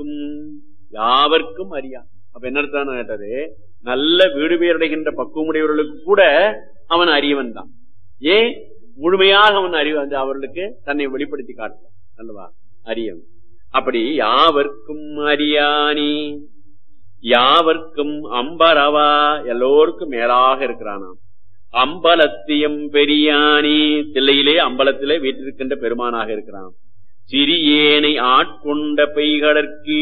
யாவர்க்கும் யாவர்க்கும் அறியான் அப்ப என்ன அர்த்தம் கேட்டாரு நல்ல வீடு பேரடைகின்ற பக்குவமுடையவர்களுக்கு கூட அவன் அறியவன் தான் ஏன் முழுமையாக அவன் அறிவு வந்து அவர்களுக்கு தன்னை வெளிப்படுத்தி காட்டுவான் அல்லவா அறியவன் அப்படி யாவர்க்கும் அறியானி யாவர்க்கும் அம்பரவா எல்லோருக்கும் மேலாக இருக்கிறானாம் அம்பலத்தியம் பெரியானி தில்லையிலே அம்பலத்திலே வீட்டிருக்கின்ற பெருமானாக இருக்கிறான் சிறியேனை ஆட்கொண்ட பெய்களற்கு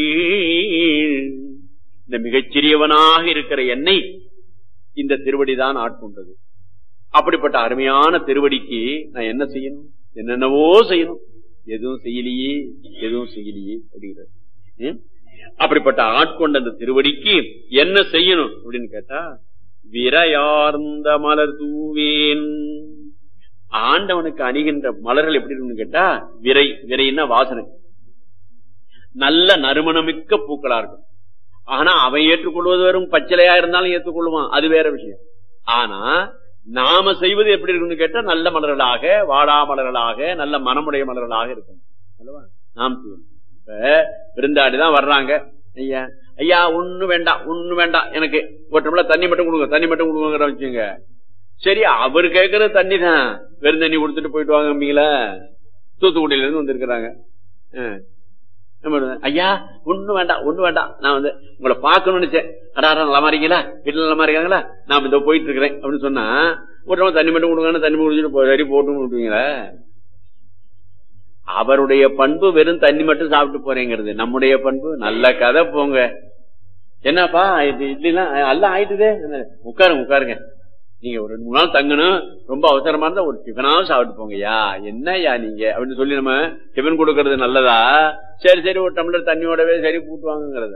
இந்த மிகச்சிறியவனாக இருக்கிற என்னை இந்த திருவடிதான் ஆட்கொண்டது அப்படிப்பட்ட அருமையான திருவடிக்கு நான் என்ன செய்யணும் என்னென்னவோ செய்யணும் எதுவும் செய்யலையே எதுவும் செய்யலையே அப்படிங்கிறது ஏன்? அப்படிப்பட்ட ஆட்கொண்ட அந்த திருவடிக்கு என்ன செய்யணும் அப்படின்னு கேட்டா விரையார்ந்த மலர் தூவேன் ஆண்டவனுக்கு அணிகின்ற மலர்கள் எப்படி இருக்குன்னு கேட்டா விரை விரைன்னா வாசனை நல்ல நறுமணமிக்க பூக்களா இருக்கும் ஆனா அவன் ஏற்றுக்கொள்வது வெறும் பச்சிலையா இருந்தாலும் ஏற்றுக்கொள்வான் அது வேற விஷயம் ஆனா நாம செய்வது எப்படி இருக்குன்னு கேட்டா நல்ல மலர்களாக வாடா மலர்களாக நல்ல மனமுடைய மலர்களாக இருக்கும் அல்லவா நாம் செய்யணும் இப்ப விருந்தாடிதான் வர்றாங்க ஐயா ஐயா ஒண்ணு வேண்டாம் ஒண்ணு வேண்டாம் எனக்கு ஒரு டம்ளர் தண்ணி மட்டும் கொடுங்க தண்ணி மட்டும் கொடுங்கிற வச்சுங்க சரி அவர் கேட்கறது தண்ணி தான் வெறும் தண்ணி கொடுத்துட்டு போயிட்டு வாங்க தூத்துக்குடியில இருந்து வந்திருக்கிறாங்க ஆ. என்ன பண்ணுவேன்? ஐயா ஒண்ணு வேண்டாம் ஒண்ணு வேண்டாம் நான் வந்து உங்களை பார்க்கணும்னு நினைச்சேன் அடாரா நல்லா இருக்கீங்களா வீட்டுல நல்லா இருக்காங்களா நான் இதோ போயிட்டு இருக்கிறேன் அப்படின்னு சொன்னா ஒரு டம்ளர் தண்ணி மட்டும் கொடுங்கன்னு தண்ணி குடிச்சிட்டு போ- சரி போட்டு விட்டுவீங்களா அவருடைய பண்பு வெறும் தண்ணி மட்டும் சாப்பிட்டு போறேங்கிறது நம்முடைய பண்பு நல்ல கதை போங்க என்னப்பா இது இட்லிலாம் எல்லாம் ஆயிட்டுதே உட்காருங்க உட்காருங்க நீங்க ஒரு ரெண்டு மூணு நாள் தங்கணும் ரொம்ப அவசரமா இருந்தா ஒரு டிஃபனாவும் சாப்பிட்டு போங்கய்யா என்னய்யா நீங்க அப்படின்னு சொல்லி நம்ம டிஃபன் கொடுக்கறது நல்லதா சரி சரி ஒரு டம்ளர் தண்ணியோடவே சரி கூட்டுவாங்கிறத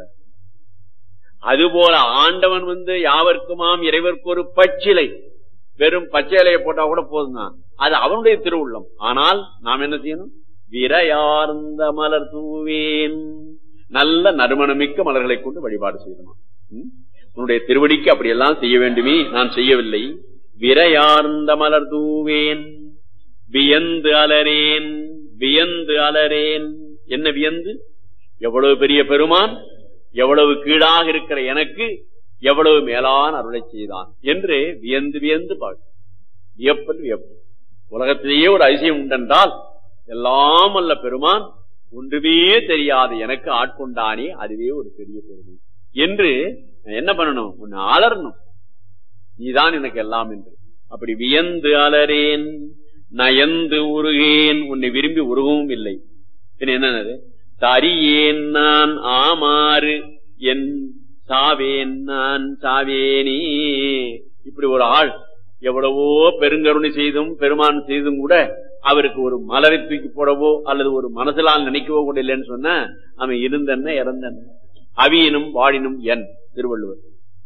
அதுபோல ஆண்டவன் வந்து யாவர்க்குமாம் இறைவர்க்கு ஒரு பச்சிலை வெறும் பச்சை இலையை போட்டா கூட போதும் தான் அது அவனுடைய திருவுள்ளம் ஆனால் நாம் என்ன செய்யணும் விரையார்ந்த மலர் தூவேன் நல்ல நறுமணமிக்க மலர்களை கொண்டு வழிபாடு செய்யணும் ம்? உன்னுடைய திருவடிக்கு அப்படியெல்லாம் செய்ய வேண்டுமே நான் செய்யவில்லை விரையார்ந்த மலர் தூவேன் வியந்து அலரேன் வியந்து அலரேன் என்ன வியந்து எவ்வளவு பெரிய பெருமான் எவ்வளவு கீழாக இருக்கிற எனக்கு எவ்வளவு மேலான அருளை செய்தான் என்று வியந்து வியந்து பார்க்க வியப்பல் வியப்பு உலகத்திலேயே ஒரு அதிசயம் உண்டென்றால் எல்லாம் அல்ல பெருமான் ஒன்றுமே தெரியாத எனக்கு ஆட்கொண்டானே அதுவே ஒரு பெரிய பெருமை என்று நான் என்ன பண்ணணும் உன்னை அலறணும் நீதான் எனக்கு எல்லாம் என்று அப்படி வியந்து அலறேன் நயந்து உருகேன் உன்னை விரும்பி உருகவும் இல்லை பின்ன என்னது தரியேன் நான் ஆமாறு என் சாவேன் நான் சாவேனே இப்படி ஒரு ஆள் எவ்வளவோ பெருங்கருணை செய்தும் பெருமான் செய்தும் கூட அவருக்கு ஒரு மலரை தூக்கி போடவோ அல்லது ஒரு மனசிலால் நினைக்கவோ கூட இல்லைன்னு சொன்னா அவன் இருந்தன்ன இறந்தன் அவியினும் வாழினும் என் திருவள்ளுவர்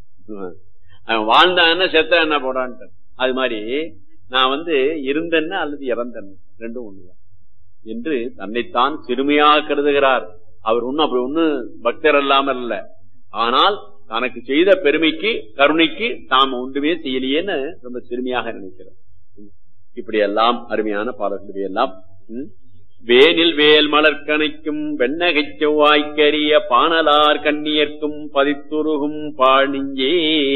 அவன் வாழ்ந்தான்னா செத்த என்ன போடான்ட்டு அது மாதிரி நான் வந்து இருந்தன்ன அல்லது இறந்தன்ன ரெண்டும் ஒண்ணுதான் என்று தன்னைத்தான் சிறுமையாக கருதுகிறார் அவர் ஒன்னும் அப்படி ஒண்ணு பக்தர் இல்லாமல் இல்ல ஆனால் தனக்கு செய்த பெருமைக்கு கருணைக்கு தாம் ஒன்றுமே செய்யலையேன்னு ரொம்ப சிறுமியாக நினைக்கிறார் இப்படி எல்லாம் அருமையான பாடல்கள் எல்லாம் ம்? வேனில் வேல் மலர்கணைக்கும் வெண்ணகைச் செவ்வாய்க்கரிய பானலார் கண்ணியர்க்கும் பதித்துருகும் பாணிஞ்சே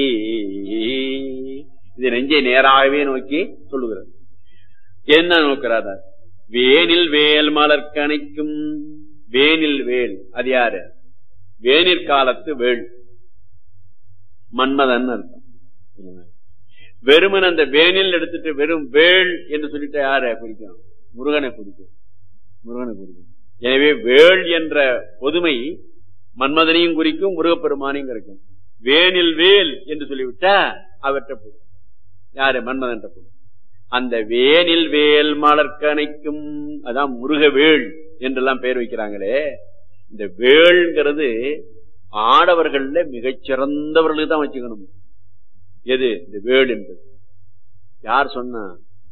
இது நெஞ்சை நேராகவே நோக்கி சொல்லுகிறது என்ன நோக்கிறார் வேனில் வேல் மலர்கணைக்கும் வேனில் வேல் அது யாரு வேனிற் காலத்து வேள் மன்மதன் அர்த்தம் வெறுமன் அந்த வேனில் எடுத்துட்டு வெறும் வேள் என்று சொல்லிட்டு யார குறிக்கும் முருகனை குறிக்கும் முருகனை குறிக்கும் எனவே வேள் என்ற பொதுமை மன்மதனையும் குறிக்கும் முருகப்பெருமானையும் குறிக்கும் வேனில் வேல் என்று சொல்லிவிட்டா அவற்றை போடும் யாரு மன்மதன் போடும் அந்த வேனில் வேல் மலர்கணைக்கும் அதான் முருகவேள் என்றெல்லாம் பெயர் வைக்கிறாங்களே இந்த வேள்ங்கிறது ஆடவர்கள்ல மிகச் சிறந்தவர்களுக்கு தான் வச்சுக்கணும் எது இந்த வேள் என்பது யார் சொன்னா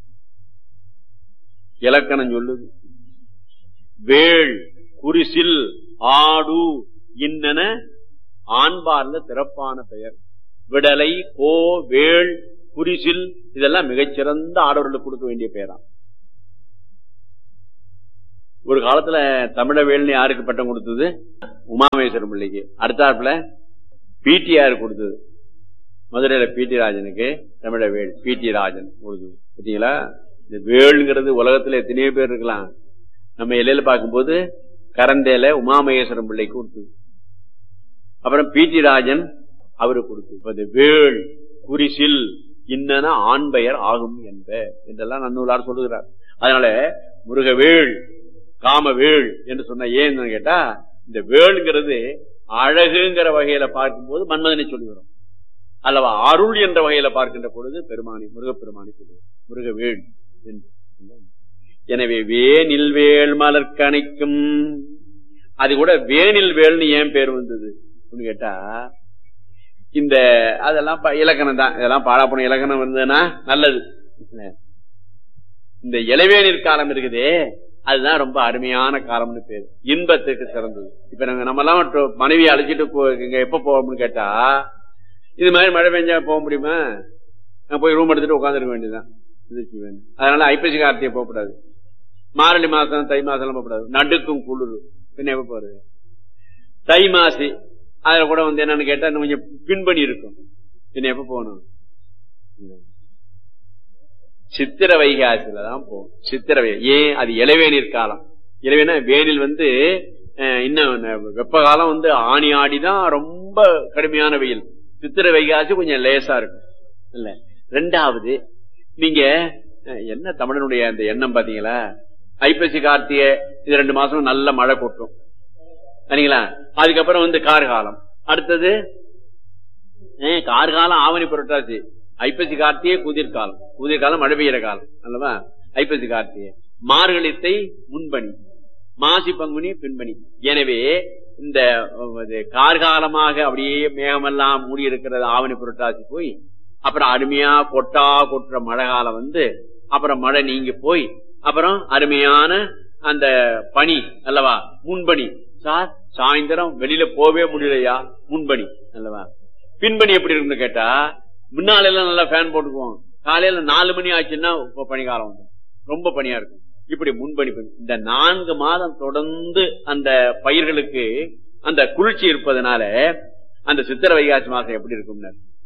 இலக்கணம் சொல்லுது வேள் குரிசில் ஆடு இன்னன ஆண்பார்ல சிறப்பான பெயர் விடலை கோ வேள் குரிசில் இதெல்லாம் மிகச்சிறந்த ஆடவர்களுக்கு கொடுக்க வேண்டிய பெயரா ஒரு காலத்துல தமிழவேல்னு யாருக்கு பட்டம் கொடுத்தது உமாமேஸ்வரம் பிள்ளைக்கு அடுத்தாப்புல பிடிஆர் கொடுத்தது மதுரையில பிடி ராஜனுக்கு தமிழவேல் பிடி ராஜன் கொடுத்தது பார்த்தீங்களா இந்த வேலுங்கிறது உலகத்துல எத்தனையோ பேர் இருக்கலாம் நம்ம எல்லையில பார்க்கும்போது கரந்தேல உமாமகேஸ்வரம் பிள்ளைக்கு கொடுத்தது அப்புறம் பிடி ராஜன் அவரு கொடுத்தது இப்ப இந்த வேள் குறிசில் இன்னன ஆண் பெயர் ஆகும் என்ப என்றெல்லாம் நன்னூலார் சொல்லுகிறார் அதனால முருகவேள் காமவேள் என்று சொன்ன ஏன்னு கேட்டா இந்த வேளுங்கிறது அழகுங்கிற வகையில பார்க்கும்போது மன்மதனை சொல்லுகிறோம் அல்லவா அருள் என்ற வகையில பார்க்கின்ற பொழுது பெருமானி முருகப்பெருமானி சொல்லுவோம் முருகவேள் என்று எனவே வேனில் வேள் மலர்கணைக்கும் அது கூட வேனில் வேல்னு ஏன் பேர் வந்தது கேட்டா இந்த அதெல்லாம் இலக்கணம் தான் இதெல்லாம் பாடாப்பணும் இலக்கணம் வந்ததுன்னா நல்லது இந்த இளவேநீர் காலம் இருக்குதே அதுதான் ரொம்ப அருமையான காலம்னு பேரு இன்பத்துக்கு சிறந்தது இப்ப நாங்க நம்ம எல்லாம் மனைவி அழைச்சிட்டு இங்க எப்ப போவோம்னு கேட்டா இது மாதிரி மழை பெஞ்சா போக முடியுமா நான் போய் ரூம் எடுத்துட்டு உட்காந்துருக்க வேண்டியதுதான் அதனால ஐப்பசி கார்த்திகை போகக்கூடாது மாரளி மாசம் தை மாசம் எல்லாம் போகக்கூடாது நடுக்கும் குளிர் பின்ன எப்ப போறது தை மாசி அதுல கூட வந்து என்னன்னு கேட்டா இன்னும் கொஞ்சம் பின்பணி இருக்கும் பின்ன எப்ப போகணும் சித்திர வைகாசியில தான் போகும் சித்திர வை ஏன் அது இளவேநீர் காலம் இளவேனா வேனில் வந்து இன்னும் வெப்ப காலம் வந்து ஆணி ஆடிதான் ரொம்ப கடுமையான வெயில் சித்திர வைகாசி கொஞ்சம் லேசா இருக்கும் இல்ல ரெண்டாவது நீங்க என்ன தமிழனுடைய அந்த எண்ணம் பாத்தீங்களா ஐப்பசி கார்த்திகை இது ரெண்டு மாசம் நல்ல மழை கொட்டும் சரிங்களா அதுக்கப்புறம் வந்து கார்காலம் அடுத்தது கார்காலம் ஆவணி புரட்டாசி ஐப்பசி கார்த்திகை குதிர்காலம் குதிர்காலம் மழை பெய்யற காலம் அல்லவா ஐப்பசி கார்த்திகை மார்கழித்தை முன்பணி மாசி பங்குனி பின்பணி எனவே இந்த கார்காலமாக அப்படியே மேகமெல்லாம் மூடி இருக்கிறது ஆவணி புரட்டாசி போய் அப்புறம் அருமையா கொட்டா கொட்டுற மழை காலம் வந்து அப்புறம் மழை நீங்கி போய் அப்புறம் அருமையான அந்த பனி அல்லவா முன்பணி சார் சாயந்தரம் வெளியில போவே முடியலையா முன்பணி அல்லவா பின்பணி எப்படி இருக்குன்னு கேட்டா முன்னால எல்லாம் நல்லா ஃபேன் போட்டுக்குவோம் காலையில நாலு மணி ஆச்சுன்னா இப்ப பனிக்காலம் வந்து ரொம்ப பனியா இருக்கும் இப்படி முன்பணி இந்த நான்கு மாதம் தொடர்ந்து அந்த பயிர்களுக்கு அந்த குளிர்ச்சி இருப்பதனால அந்த சித்திர வைகாசி மாசம் எப்படி இருக்கும்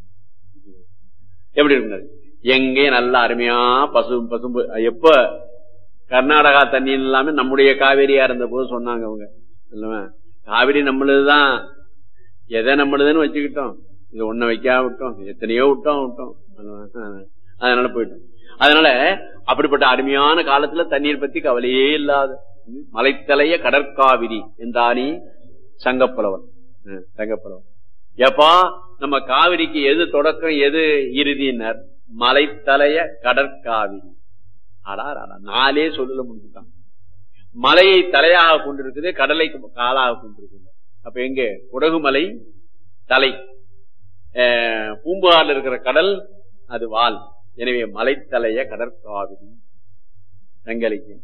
எப்படி இருக்கும் எங்கே நல்ல அருமையா பசு பசும்பு எப்ப கர்நாடகா தண்ணி இல்லாம நம்முடைய காவேரியா இருந்த போது சொன்னாங்க அவங்க இல்லவா காவிரி நம்மளுதுதான் எதை நம்மளுதுன்னு வச்சுக்கிட்டோம் இது ஒன்ன வைக்காம விட்டோம் எத்தனையோ விட்டோம் விட்டோம் அதனால போயிட்டோம் அதனால அப்படிப்பட்ட அருமையான காலத்துல தண்ணீர் பத்தி கவலையே இல்லாத மலைத்தலைய கடற்காவிரி என்றானி சங்கப்புலவன் சங்கப்புலவன் எப்பா நம்ம காவிரிக்கு எது தொடக்கம் எது இறுதியினர் மலைத்தலைய கடற்காவிரி அடா நாளே சொல்லல முடிஞ்சுட்டான் மலையை தலையாக கொண்டிருக்குது கடலை காலாக கொண்டிருக்குது அப்ப எங்க குடகுமலை தலை பூம்புகார்ல இருக்கிற கடல் அது வால் எனவே மலைத்தலைய கடற்காவிரி செங்கலிக்கு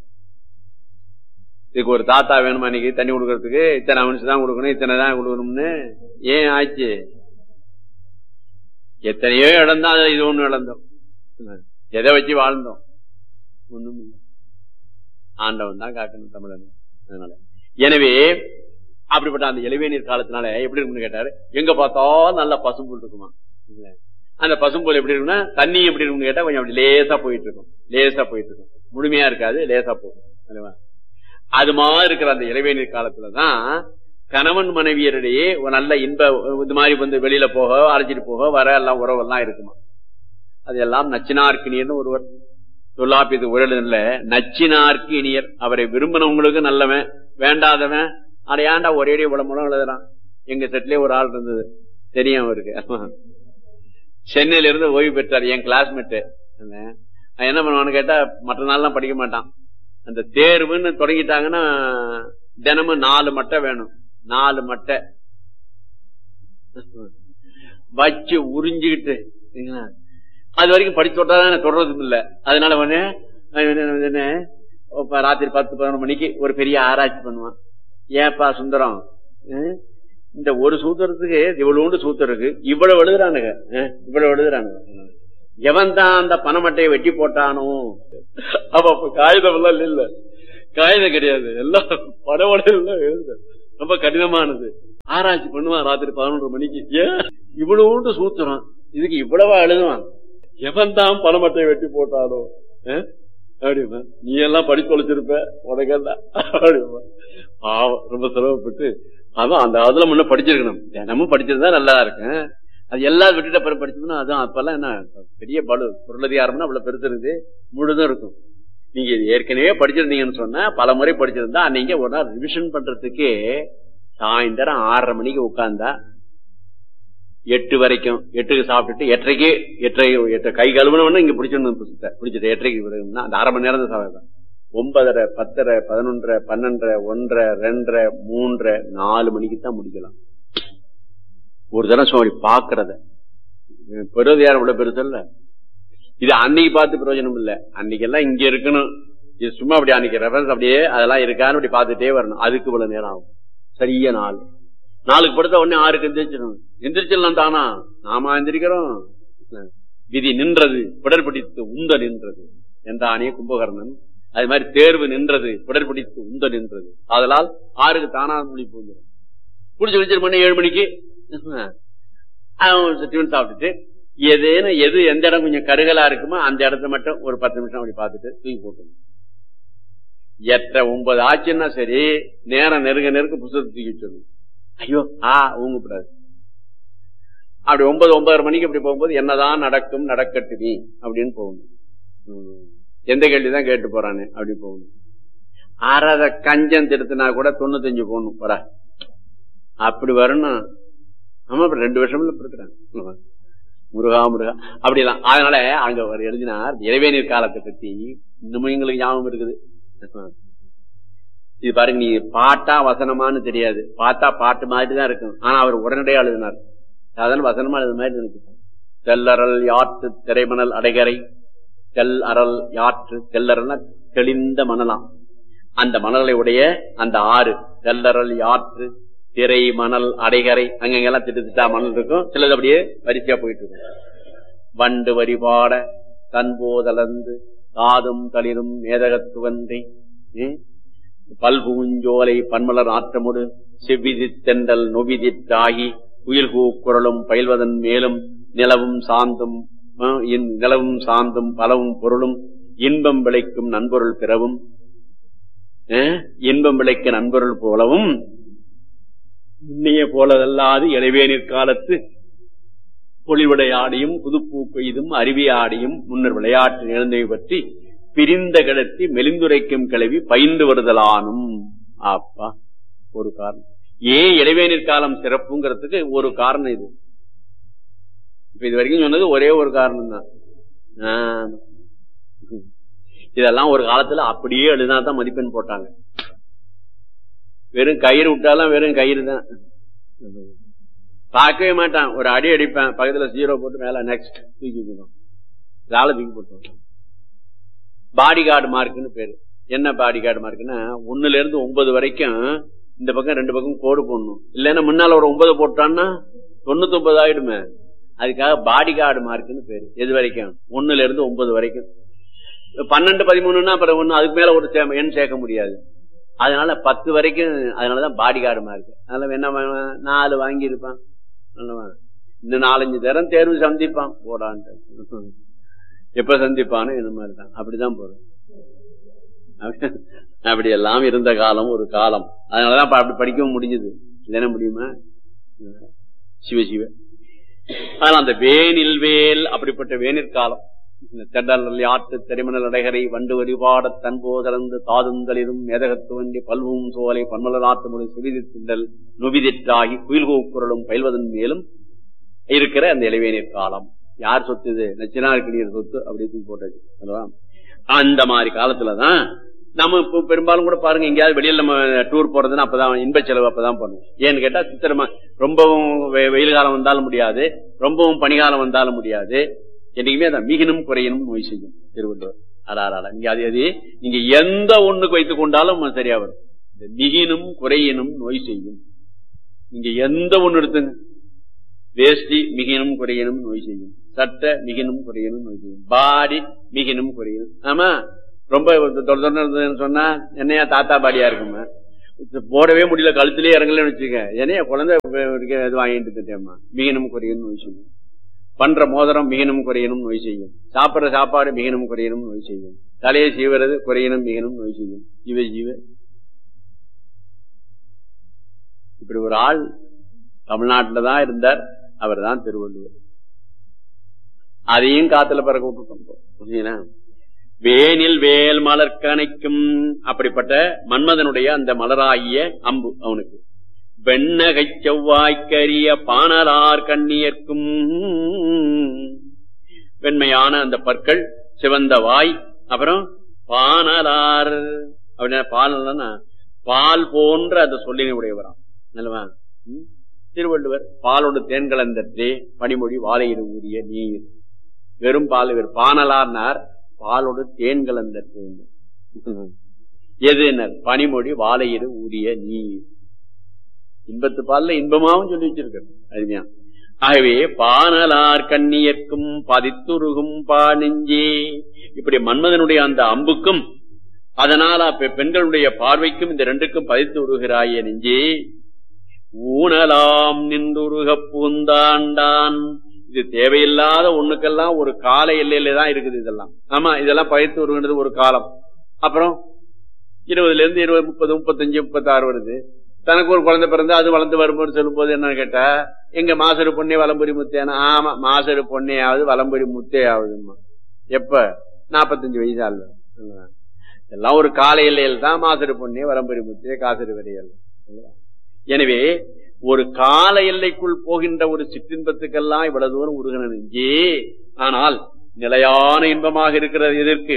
இதுக்கு ஒரு தாத்தா வேணுமா இன்னைக்கு தண்ணி கொடுக்கறதுக்கு இத்தனை அவனுக்கு தான் கொடுக்கணும் இத்தனை தான் கொடுக்கணும்னு ஏன் ஆச்சு எத்தனையோ இடம் தான் இது ஒண்ணு இழந்தோம் எதை வச்சு வாழ்ந்தோம் ஒண்ணும் இல்லை ஆண்டவன் தான் காக்கணும் தமிழன் அதனால எனவே அப்படிப்பட்ட அந்த இளவேநீர் காலத்தினால எப்படி இருக்குன்னு கேட்டாரு எங்க பார்த்தாலும் நல்ல பசும்புல் இருக்குமா அந்த பசும்புல் எப்படி இருக்குன்னா தண்ணி எப்படி இருக்குன்னு கேட்டா கொஞ்சம் அப்படி லேசா போயிட்டு இருக்கும் லேசா போயிட்டு இருக்கும் முழுமையா இருக்காது லேசா போகும் அது மாதிரி இருக்கிற அந்த இளவேநீர் காலத்துலதான் கணவன் மனைவியரிடையே ஒரு நல்ல இன்ப இது மாதிரி வந்து வெளியில போக அழைச்சிட்டு போக வர எல்லாம் உறவெல்லாம் இருக்குமா அது எல்லாம் நச்சினார்க்கினியர்னு ஒருவர் தொல்லாப்பியது உரலுல நச்சினார்க்கு இனியர் அவரை விரும்பினவங்களுக்கு நல்லவன் வேண்டாதவன் அடையாண்டா ஒரே உடம்புலம் எழுதுறான் எங்க செட்லயே ஒரு ஆள் இருந்தது தெரியும் அவருக்கு சென்னையில இருந்து ஓய்வு பெற்றார் என் கிளாஸ்மேட்டு என்ன பண்ணுவான்னு கேட்டா மற்ற நாள்லாம் படிக்க மாட்டான் அந்த தேர்வுன்னு தொடங்கிட்டாங்கன்னா தினமும் நாலு மட்டை வேணும் நாலு மட்டை வச்சு உறிஞ்சுக்கிட்டு அது வரைக்கும் படிச்சு தொட்டாதான் தொடர்றதும் இல்ல அதனால என்ன ராத்திரி பத்து பதினொன்று மணிக்கு ஒரு பெரிய ஆராய்ச்சி பண்ணுவான் ஏப்பா சுந்தரம் இந்த ஒரு சூத்திரத்துக்கு இவ்வளவு சூத்திரம் இருக்கு இவ்வளவு எழுதுறானுங்க இவ்வளவு எழுதுறானுங்க எவன் தான் அந்த பணமட்டையை வெட்டி போட்டானோ அப்ப காகிதம் எல்லாம் இல்ல காகிதம் கிடையாது எல்லாம் படவடையெல்லாம் எழுது ரொம்ப கடினமானது ஆராய்ச்சி பண்ணுவான் ராத்திரி பதினொன்று மணிக்கு ஏன் இவ்வளவு சூத்துறான் இதுக்கு இவ்வளவா எழுதுவான் எவன் தான் பணமட்டை வெட்டி போட்டாலோ அஹ்? அப்படிமா நீ எல்லாம் படிச்சு தொலைச்சிருப்ப உனக்கெல்லாம் அப்படிமா பாவம் ரொம்ப சிரமப்பட்டு அதான் அந்த அதுல முன்ன படிச்சிருக்கணும் தினமும் படிச்சிருந்தா நல்லா இருக்கும் அது எல்லாம் விட்டுட்டு அப்புறம் படிச்சோம்னா அதான் அப்பெல்லாம் என்ன பெரிய பலு பொருளதிகாரம்னா அவ்வளவு பெருசு இருக்குது முழுதும் இருக்கும் நீங்க இது ஏற்கனவே படிச்சிருந்தீங்கன்னு சொன்னா பல முறை படிச்சிருந்தா நீங்க ஒரு நாள் ரிவிஷன் பண்றதுக்கு சாயந்தரம் ஆறரை மணிக்கு உட்கார்ந்தா எட்டு வரைக்கும் எட்டுக்கு சாப்பிட்டுட்டு எட்டரைக்கு எட்டரை எட்டு கை கழுவுனவொன்னு இங்க பிடிச்சிடணும் புத்தகத்தை பிடிச்சிட்டு எட்டரைக்கு விடுங்கன்னா அந்த அரை மணி நேரம் தான் சாப்பிடுறேன் ஒன்பதரை பத்தரை பதினொன்றரை பன்னெண்டரை ஒன்றரை ரெண்டரை மூன்றரை நாலு மணிக்கு தான் முடிக்கலாம் ஒரு தடவை சும்மா பாக்குறத பெருது யாரும் இவ்வளவு பெருசு இல்ல இது அன்னைக்கு பார்த்து பிரயோஜனம் இல்ல அன்னைக்கு எல்லாம் இங்க இருக்கணும் இது சும்மா அப்படி அன்னைக்கு ரெஃபரன்ஸ் அப்படியே அதெல்லாம் இருக்கான்னு அப்படி பார்த்துட்டே வரணும் அதுக்கு இவ்வளவு நேரம் ஆகும் சரியா நாலு நாளுக்கு படுத்த உடனே ஆறுக்கு எந்திரிச்சிடணும் எந்திரிச்சிடலாம் தானா நாம எந்திரிக்கிறோம் விதி நின்றது பிடர்பிடித்து உந்த நின்றது என்றானே கும்பகர்ணன் அது மாதிரி தேர்வு நின்றது பிடர்பிடித்து உந்த நின்றது அதனால் ஆறுக்கு தானா முடிப்பு வந்துடும் குடிச்சு குடிச்சிட்டு பண்ண ஏழு மணிக்கு அவன் டிஃபன் சாப்பிட்டுட்டு எதேனும் எது எந்த இடம் கொஞ்சம் கருகலா இருக்குமோ அந்த இடத்த மட்டும் ஒரு பத்து நிமிஷம் அப்படி பார்த்துட்டு தூக்கி போட்டுணும் எட்டரை ஒன்பது ஆச்சுன்னா சரி நேரம் நெருங்க நெருங்க புத்தகத்தை தூக்கி வச்சிடணும் ஐயோ ஆ ஊங்கப்படாது அப்படி ஒன்பது ஒன்பதரை மணிக்கு அப்படி போகும்போது என்னதான் நடக்கும் நடக்கட்டுமே அப்படின்னு போகணும் ம். எந்த கேள்விதான் கேட்டு போறானே அப்படி போகணும் அறத கஞ்சம் திருத்தினா கூட தொண்ணூத்தஞ்சு போகணும் போடா அப்படி வரணும் ஆமா இப்ப ரெண்டு வருஷம்ல இப்ப இருக்கிறாங்க முருகா முருகா அப்படிலாம் அதனால அங்க அவர் எழுதினார் இறைவேநீர் காலத்தை பத்தி இன்னமும் எங்களுக்கு ஞாபகம் இருக்குது இது பாருங்க நீ பாட்டா வசனமான்னு தெரியாது பார்த்தா பாட்டு மாதிரி தான் இருக்கும் ஆனா அவர் உடனடியாக எழுதினார் அதனால வசனமா எழுது மாதிரி நினைக்கிறார் தெல்லறல் யாற்று திரைமணல் அடைகரை தெல் அறல் யாற்று தெல்லறல்னா தெளிந்த மணலாம் அந்த மணலை உடைய அந்த ஆறு தெல்லறல் யாற்று திரை மணல் அடைகரை அங்கங்கெல்லாம் திட்டு திட்டா மணல் இருக்கும் சிலது அப்படியே வரிசையா போயிட்டு இருக்கும் வண்டு வரிபாட தன்போதலந்து காதும் தளிரும் மேதகத்துவந்தை பல்பூஞ்சோலை பன்மலர் ஆற்றமுடு செவ்விதித்தெண்டல் நொவிதித்தாகி குயில் குரலும் பயில்வதன் மேலும் நிலவும் சாந்தும் அஹ், இன்- நிலவும் சாந்தும் பலவும் பொருளும் இன்பம் விளைக்கும் நண்பொருள் பிறவும் அஹ், இன்பம் விளைக்க நண்பொருள் போலவும் முன்னைய போலதல்லாது இளைவேனிற் காலத்து பொலிவுடையாடியும் புதுப்பூ கொய்தும் அருவியாடியும் முன்னர் விளையாட்டு நிகழ்ந்தவை பற்றி பிரிந்த கிடத்தி மெலிந்துரைக்கும் கிளவி பயின்று வருதலானும் அப்பா ஒரு காரணம் ஏன் இடைவேநீர் காலம் சிறப்புங்கிறதுக்கு ஒரு காரணம் இது இப்ப இது வரைக்கும் சொன்னது ஒரே ஒரு காரணம் தான் இதெல்லாம் ஒரு காலத்துல அப்படியே எழுதினா தான் மதிப்பெண் போட்டாங்க வெறும் கயிறு விட்டாலும் வெறும் கயிறு தான் பார்க்கவே மாட்டான் ஒரு அடி அடிப்பேன் பக்கத்துல ஜீரோ போட்டு மேல நெக்ஸ்ட் தூக்கி வச்சிடும் வேலை தூக்கி போட்டு பாடி கார்டு மார்க்னு பேரு என்ன பாடி கார்டு மார்க்னா ஒண்ணுல இருந்து ஒன்பது வரைக்கும் இந்த பக்கம் ரெண்டு பக்கம் கோடு போடணும் இல்லைன்னா முன்னால ஒரு ஒன்பது போட்டான்னா தொண்ணூத்தி ஒன்பது ஆயிடுமே அதுக்காக பாடி கார்டு மார்க்னு பேரு எது வரைக்கும் ஒண்ணுல இருந்து ஒன்பது வரைக்கும் பன்னெண்டு பதிமூணுன்னா அப்புறம் ஒண்ணு அதுக்கு மேல ஒரு சே- எண் சேர்க்க முடியாது அதனால பத்து வரைக்கும் அதனாலதான் பாடி கார்டு மார்க் அதனால என்ன பண்ணுவான்? நாலு வாங்கி இருப்பான் நல்லவா? இன்னும் நாலஞ்சு தரம் தேர்வு சந்திப்பான் போடான்ட்டு எப்ப சந்திப்பானோ இந்த மாதிரிதான் அப்படிதான் போறோம் அப்படி எல்லாம் இருந்த காலம் ஒரு காலம் அதனாலதான் அப்ப அப்படி படிக்கவும் முடிஞ்சது இல்லைன்னா முடியுமா சிவ சிவ ஆனா அந்த வேனில் வேல் அப்படிப்பட்ட வேனிற் காலம் இந்த தெண்டல் ஆற்று தெரிமணல் அடைகரை வண்டு வழிபாட தன்போதலந்து தாதுந்தளிரும் மேதகத்துவண்டி பல்வும் சோலை பன்மலர் ஆற்று முழு சிவிதி திண்டல் நுவிதிற்றாகி குயில் கூக்குரலும் பயில்வதன் மேலும் இருக்கிற அந்த இளவேநீர் காலம் யார் சொத்து இது நச்சினார்கிணியர் சொத்து அப்படி தூக்கி போட்டாச்சு அல்லவா? அந்த மாதிரி காலத்துலதான் நம்ம இப்போ பெரும்பாலும் கூட பாருங்க எங்கேயாவது வெளியில நம்ம டூர் போறதுன்னா அப்பதான் இன்ப செலவு அப்பதான் பண்ணுவோம் ஏன்னு கேட்டா சித்திரமா ரொம்பவும் வெ- வெயில் காலம் வந்தாலும் முடியாது ரொம்பவும் பனிகாலம் வந்தாலும் முடியாது என்னைக்குமே அதான் மிகினும் குறையினும் நோய் செய்யும் திருவள்ளுவர் அடாராடா நீங்க அது அது நீங்க எந்த ஒண்ணுக்கு வைத்துக் கொண்டாலும் அது சரியா வரும் இந்த மிகினும் குறையினும் நோய் செய்யும் நீங்க எந்த ஒண்ணு எடுத்துங்க வேஷ்டி மிகினும் குறையினும் நோய் செய்யும் சட்டை மிகினும் குறையினும் நோய் செய்யும் பாடி மிகினும் குறையினும் ஆமா ரொம்ப தொடர்ந்து இருந்ததுன்னு சொன்னா என்னையா தாத்தா பாடியா இருக்குமா போடவே முடியல கழுத்திலே இறங்கலன்னு வச்சுக்க என்னையா குழந்தை இது வாங்கிட்டு திட்டேம்மா மீகனும் குறையணும் நோய் செய்யும் பண்ற மோதிரம் மிகனும் குறையணும் நோய் செய்யும் சாப்பிடுற சாப்பாடு மிகனும் குறையணும் நோய் செய்யும் தலையை சீவுறது குறையணும் மிகனும் நோய் செய்யும் ஜீவ ஜீவ இப்படி ஒரு ஆள் தமிழ்நாட்டில தான் இருந்தார் அவர் தான் திருவள்ளுவர் அதையும் காத்துல பறக்க விட்டுட்டோம் வேனில் வேல் மலர்கணைக்கும் அப்படிப்பட்ட மன்மதனுடைய அந்த மலராகிய அம்பு அவனுக்கு வெண்ணகை செவ்வாய்க்கரிய பானலார் கண்ணியர்க்கும் வெண்மையான அந்த பற்கள் சிவந்த வாய் அப்புறம் பானலார் அப்படின்னா பால் பால் போன்ற அந்த சொல்லினை உடையவராம் நல்லவா திருவள்ளுவர் பாலோடு தேன் கலந்தற்றே பனிமொழி வாழையிடு ஊறிய நீர் வெறும் பால் இவர் பானலார்னார் பாலோடு தேன் கலந்தற்றே எது பனிமொழி வாழையிடு ஊறிய நீர் இன்பத்து பால்ல இன்பமாவும் சொல்லி வச்சிருக்காரு அருமையா ஆகவே பானலார் கண்ணியர்க்கும் பதித்துருகும் பா நெஞ்சே இப்படி மன்மதனுடைய அந்த அம்புக்கும் அதனால பெண்களுடைய பார்வைக்கும் இந்த ரெண்டுக்கும் பதித்து உருகிறாய நெஞ்சே ஊனலாம் நின்றுருக பூந்தாண்டான் இது தேவையில்லாத ஒண்ணுக்கெல்லாம் ஒரு கால எல்லையில தான் இருக்குது இதெல்லாம் ஆமா இதெல்லாம் பயிர்த்து வருகின்றது ஒரு காலம் அப்புறம் இருபதுல இருந்து இருபது முப்பது முப்பத்தஞ்சு முப்பத்தாறு வருது தனக்கு ஒரு குழந்தை பிறந்து அது வளர்ந்து வரும்போது சொல்லும் போது என்னன்னு கேட்டா எங்க மாசரு பொண்ணே வலம்புரி முத்தேனா ஆமா மாசரு பொண்ணே ஆகுது வலம்புரி முத்தே ஆகுதுமா எப்ப நாப்பத்தஞ்சு வயசு ஆள் எல்லாம் ஒரு கால எல்லையில் தான் மாசரு பொண்ணே வலம்புரி முத்தே காசரு வரையல் எனவே ஒரு கால எல்லைக்குள் போகின்ற ஒரு சிற்றின்பத்துக்கெல்லாம் இவ்வளவு தூரம் உருகின நெஞ்சே ஆனால் நிலையான இன்பமாக இருக்கிறது எதற்கு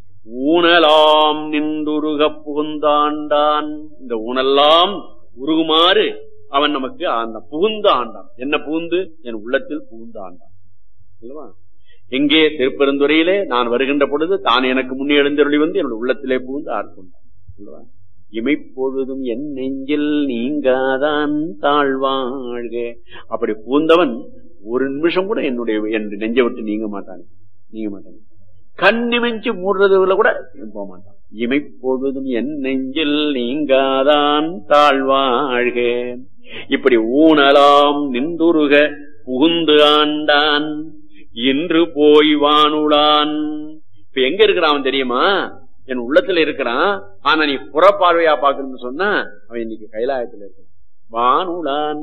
ஊனலாம் நின்றுருக புகுந்தாண்டான் இந்த ஊனெல்லாம் உருகுமாறு அவன் நமக்கு அந்த புகுந்த ஆண்டான் என்ன புகுந்து என் உள்ளத்தில் புகுந்த ஆண்டான் அல்லவா எங்கே திருப்பெருந்துறையிலே நான் வருகின்ற பொழுது தான் எனக்கு முன்னே எழுந்தருளி வந்து என்னுடைய உள்ளத்திலே புகுந்து ஆட்கொண்டான் அல்லவா இமைப்பொழுதும் என் நெஞ்சில் நீங்காதான் தாழ்வாழ்க அப்படி பூந்தவன் ஒரு நிமிஷம் கூட என்னுடைய என் நெஞ்சை விட்டு நீங்க மாட்டான் நீங்க மாட்டான் கண்ணிமைஞ்சு மூடுறதுல கூட போக மாட்டான் இமைப்பொழுதும் என் நெஞ்சில் நீங்காதான் தாழ்வாழ்க இப்படி ஊனலாம் நின்றுருக புகுந்து ஆண்டான் இன்று போய் வானுளான் இப்ப எங்க இருக்கிறான் தெரியுமா என் உள்ளத்துல இருக்கிறான் ஆனா நீ புறப்பார்வையா பாக்கணும்னு சொன்னா அவன் இன்னைக்கு கைலாயத்துல இருக்கான் வானுளான்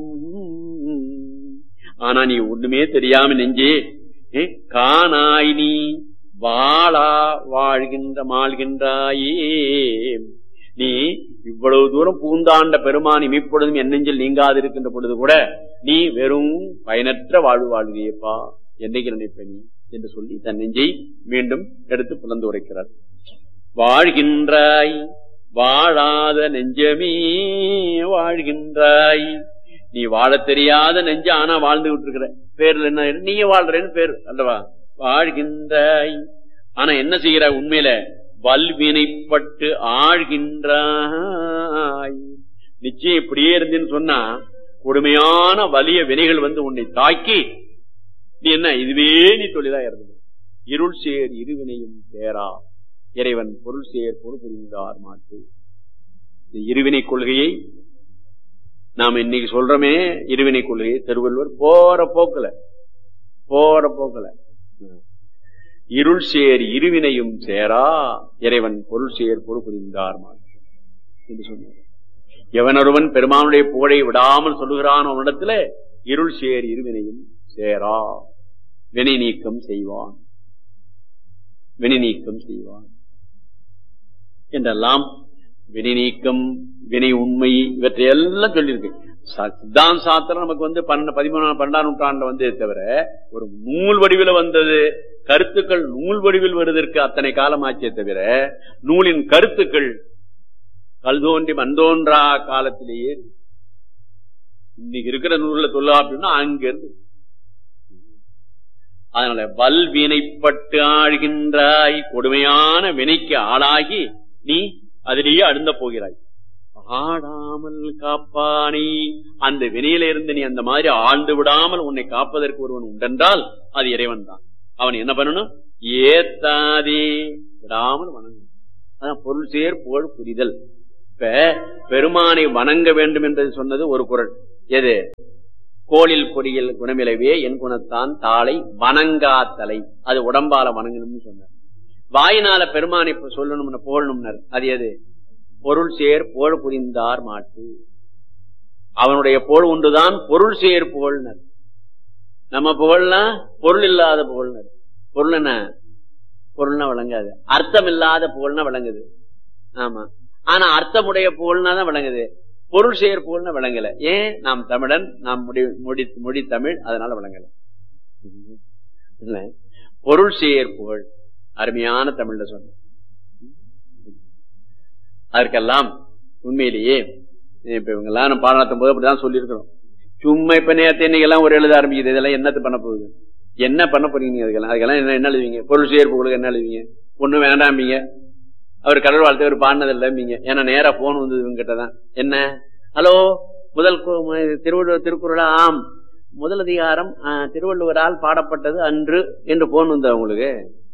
ஆனா நீ ஒண்ணுமே தெரியாம நெஞ்சே காணாய் நீ வாழா வாழ்கின்ற மாழ்கின்றாயே நீ இவ்வளவு தூரம் பூந்தாண்ட பெருமான் இமைப்பொழுதும் என் நெஞ்சில் நீங்காது இருக்கின்ற பொழுது கூட நீ வெறும் பயனற்ற வாழ்வு வாழ்வியப்பா என்னைக்கு நினைப்ப நீ என்று சொல்லி தன் நெஞ்சை மீண்டும் எடுத்து புலந்து உரைக்கிறார் வாழ்கின்றாய் வாழாத நெஞ்சமே வாழ்கின்றாய் நீ வாழ தெரியாத நெஞ்ச ஆனா வாழ்ந்து விட்டு இருக்கிற பேர்ல என்ன நீங்க வாழ்றேன்னு பேர் அல்லவா வாழ்கின்றாய் ஆனா என்ன செய்கிற உண்மையில வல்வினைப்பட்டு ஆழ்கின்றாய் நிச்சயம் இப்படியே இருந்தேன்னு சொன்னா கொடுமையான வலிய வினைகள் வந்து உன்னை தாக்கி நீ என்ன இதுவே நீ தொழிலா இறந்து இருள் சேர் இருவினையும் சேரா இறைவன் பொருள் சேர் பொருள் புரிந்தார் மாட்டு இந்த இருவினை கொள்கையை நாம இன்னைக்கு சொல்றோமே இருவினை கொள்கையை திருவள்ளுவர் போற போக்குல போற போக்குல இருள் சேர் இருவினையும் சேரா இறைவன் பொருள் சேர் பொருள் புரிந்தார் மாட்டு என்று சொன்னார் எவனொருவன் பெருமானுடைய புகழை விடாமல் சொல்லுகிறான் அவனிடத்துல இருள் சேர் இருவினையும் சேரா வினை நீக்கம் செய்வான் வினை நீக்கம் செய்வான் என்றெல்லாம் வினை நீக்கம் வினை உண்மை இவற்றை எல்லாம் சொல்லியிருக்கு சித்தாந்த சாத்திரம் நமக்கு வந்து பதிமூணாம் பன்னெண்டாம் நூற்றாண்டு வந்து தவிர ஒரு நூல் வடிவில் வந்தது கருத்துக்கள் நூல் வடிவில் வருவதற்கு அத்தனை காலம் ஆச்சே தவிர நூலின் கருத்துக்கள் கல் தோன்றி மந்தோன்றா காலத்திலேயே இன்னைக்கு இருக்கிற நூல்ல சொல்லா அப்படின்னா அங்கிருந்து அதனால வல்வினைப்பட்டு ஆழ்கின்றாய் கொடுமையான வினைக்கு ஆளாகி நீ அதிலேயே அழுந்த போகிறாய் ஆடாமல் காப்பானி அந்த வினையில இருந்து நீ அந்த மாதிரி ஆழ்ந்து விடாமல் உன்னை காப்பதற்கு ஒருவன் உண்டென்றால் அது இறைவன் தான் அவன் என்ன பண்ணணும் ஏத்தாதே விடாமல் வணங்கும் அதான் பொருள் சேர் புகழ் புரிதல் இப்ப பெருமானை வணங்க வேண்டும் என்பது சொன்னது ஒரு குரல் எது கோளில் பொறியில் குணமிலவே என் குணத்தான் தாளை வணங்காத்தலை அது உடம்பால வணங்கணும்னு சொன்னார் வாயினால பெருமானை இப்ப சொல்லணும்னு புகழணும்னர் அது எது பொருள் சேர் புகழ் புரிந்தார் மாட்டு அவனுடைய புகழ் உண்டுதான் பொருள் சேர் புகழ்னர் நம்ம புகழ்னா பொருள் இல்லாத புகழ்னர் பொருள் என்ன பொருள்னா விளங்காது அர்த்தம் இல்லாத புகழ்னா விளங்குது ஆமா ஆனா அர்த்தமுடைய புகழ்னா தான் விளங்குது பொருள் சேர் புகழ்னா விளங்கல ஏன் நாம் தமிழன் நாம் முடி மொழி மொழி தமிழ் அதனால விளங்கல இல்ல பொருள் சேர் புகழ் அருமையான தமிழ்ல சொன்ன அதற்கெல்லாம் உண்மையிலேயே இப்ப இவங்க எல்லாம் நம்ம பாடம் நடத்தும் போது அப்படிதான் சொல்லியிருக்கிறோம் சும்மா இப்ப நேரத்தை இன்னைக்கு எல்லாம் ஒரு எழுத ஆரம்பிக்குது இதெல்லாம் என்னத்து பண்ண போகுது என்ன பண்ண போறீங்க அதுக்கெல்லாம் அதுக்கெல்லாம் என்ன என்ன எழுதுவீங்க பொருள் சேர் புகழுக்கு என்ன எழுதுவீங்க ஒண்ணும் வேண்டாம்பீங்க அவர் கடல் வாழ்த்து அவர் பாடினது இல்லைம்பீங்க ஏன்னா நேரா போன் வந்தது இவங்க கிட்டதான் என்ன ஹலோ முதல் கு- ம- திருவள்ளுவர் திருக்குறளா ஆம் முதல் அதிகாரம் ஆ, திருவள்ளுவரால் பாடப்பட்டது அன்று என்று போன் வந்தது அவங்களுக்கு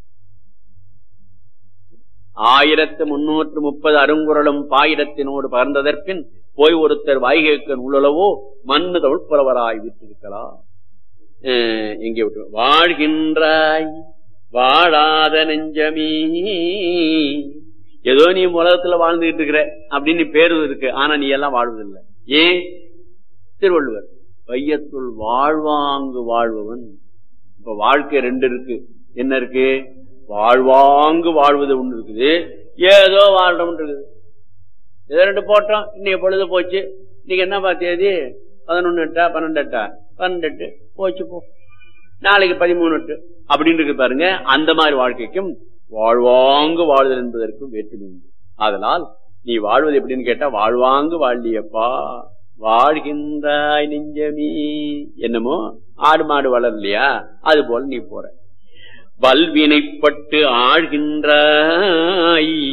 ஆயிரத்து முன்னூற்று முப்பது அருங்குறளும் பாயிரத்தினோடு பகர்ந்ததற்பின் போய் ஒருத்தர் வாய்கேக்க நூலளவோ மண்ணு தமிழ் புலவராய் விட்டிருக்கலாம் அஹ் எங்கே விட்டு வாழ்கின்றாய் வாழாத நெஞ்சமீ ஏதோ நீ உலகத்துல வாழ்ந்துகிட்டு இருக்கிற அப்படின்னு பேரு இருக்கு ஆனா நீ எல்லாம் வாழ்வதில்லை ஏன் திருவள்ளுவர் வையத்துள் வாழ்வாங்கு வாழ்பவன் இப்ப வாழ்க்கை ரெண்டு இருக்கு என்ன இருக்கு வாழ்வாங்கு வாழ்வது ஒண்ணு இருக்குது ஏதோ வாழ்றோம் இருக்குது ஏதோ ரெண்டு போட்டோம் இன்னைக்கு பொழுது போச்சு இன்னைக்கு என்ன தேதி பதினொன்னு எட்டா பன்னெண்டு எட்டா பன்னெண்டு எட்டு போச்சு போ நாளைக்கு பதிமூணு எட்டு அப்படின்னு இருக்கு பாருங்க அந்த மாதிரி வாழ்க்கைக்கும் வாழ்வாங்கு வாழ்தல் என்பதற்கும் வேற்றுமை உண்டு அதனால் நீ வாழ்வது எப்படின்னு கேட்டா வாழ்வாங்கு வாழ்லியப்பா வாழ்கின்றாய் நெஞ்சமீ என்னமோ ஆடு மாடு வளரலையா அது போல நீ போற வல்வினைப்பட்டு ஆழ்கின்றாய்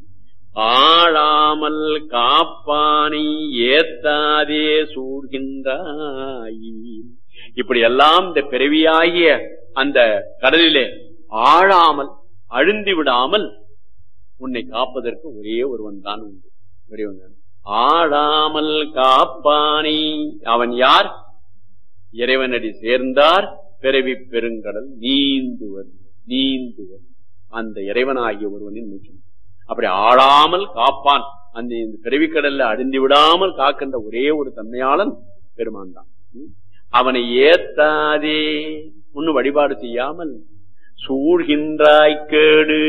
ஆளாமல் காப்பானை ஏத்தாதே சூழ்கின்றாய் இப்படி எல்லாம் இந்த பிறவியாகிய அந்த கடலிலே ஆழாமல் அழுந்தி விடாமல் உன்னை காப்பதற்கு ஒரே ஒருவன் தான் உண்டு ஒரே ஒருவன் ஆடாமல் காப்பானை அவன் யார் இறைவனடி சேர்ந்தார் பிறவி பெருங்கடல் நீந்துவர் நீந்துவர் அந்த இறைவனாகிய ஒருவனின் முக்கியம் அப்படி ஆளாமல் காப்பான் அந்த இந்த பிறவிக்கடல்ல அழிந்து விடாமல் காக்கின்ற ஒரே ஒரு தன்மையாளன் பெருமான் தான் ம். அவனை ஏத்தாதே ஒன்னு வழிபாடு செய்யாமல் சூழ்கின்றாய் கேடு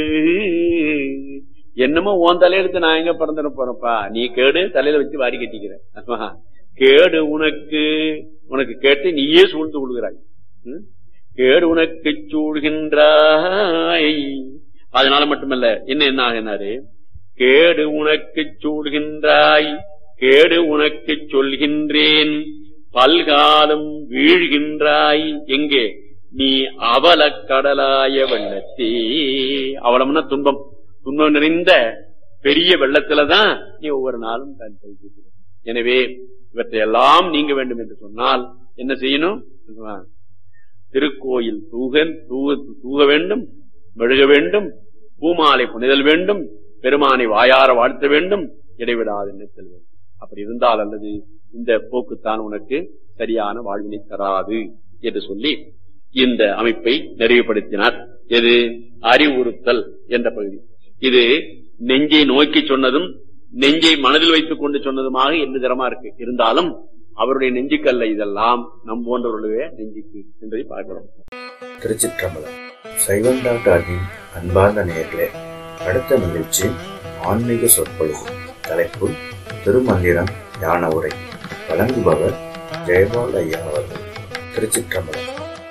என்னமோ உன் தலையெடுத்து நான் எங்க பிறந்துட போறப்பா நீ கேடு தலையில வச்சு வாரி கட்டிக்கிற ஆமா. கேடு உனக்கு உனக்கு கேட்டு நீயே சூழ்ந்து கொள்கிறாய் ம்? கேடு உனக்கு சூழ்கின்றாய் அதனால மட்டுமல்ல என்ன என்ன ஆகினாரு கேடு உனக்கு சூழ்கின்றாய் கேடு உனக்கு சொல்கின்றேன் பல்காலம் வீழ்கின்றாய் எங்கே நீ அவல கடலாய வெள்ளத்தே அவலம்னா துன்பம் துன்பம் நிறைந்த பெரிய வெள்ளத்துலதான் நீ ஒவ்வொரு நாளும் தான் கழிக்கிறாய். எனவே இவற்றையெல்லாம் நீங்க வேண்டும் என்று சொன்னால் என்ன செய்யணும் திருக்கோயில் தூக தூக தூக வேண்டும் மெழுக வேண்டும் பூமாலை புனிதல் வேண்டும் பெருமானை வாயார வாழ்த்த வேண்டும் இடைவிடாது நிறுத்தல் வேண்டும் அப்படி இருந்தால் அல்லது இந்த போக்குத்தான் உனக்கு சரியான வாழ்வினை தராது என்று சொல்லி இந்த அமைப்பை நிறைவுபடுத்தினார் எது அறிவுறுத்தல் என்ற பகுதி இது நெஞ்சை நோக்கி சொன்னதும் நெஞ்சை மனதில் வைத்துக் கொண்டு சொன்னதுமாக எந்த தரமா இருக்கு இருந்தாலும் அவருடைய நெஞ்சுக்கல்ல இதெல்லாம் நம் போன்றவர்களுடைய நெஞ்சுக்கு என்பதை பார்க்கிறோம் திருச்சிற்றம்பலம் சைவம் டாக்டரின் அன்பார்ந்த நேயர்களே அடுத்த நிகழ்ச்சி ஆன்மீக சொற்பொழிவு தலைப்பு திருமந்திரம் ஞான உரை வழங்குபவர் ஜெயபால் ஐயா அவர்கள் திருச்சிற்றம்பலம்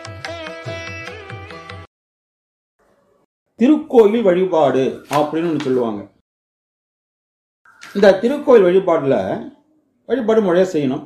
திருக்கோயில் வழிபாடு அப்படின்னு ஒன்று சொல்லுவாங்க இந்த திருக்கோயில் வழிபாடுல வழிபாடு முறையா செய்யணும்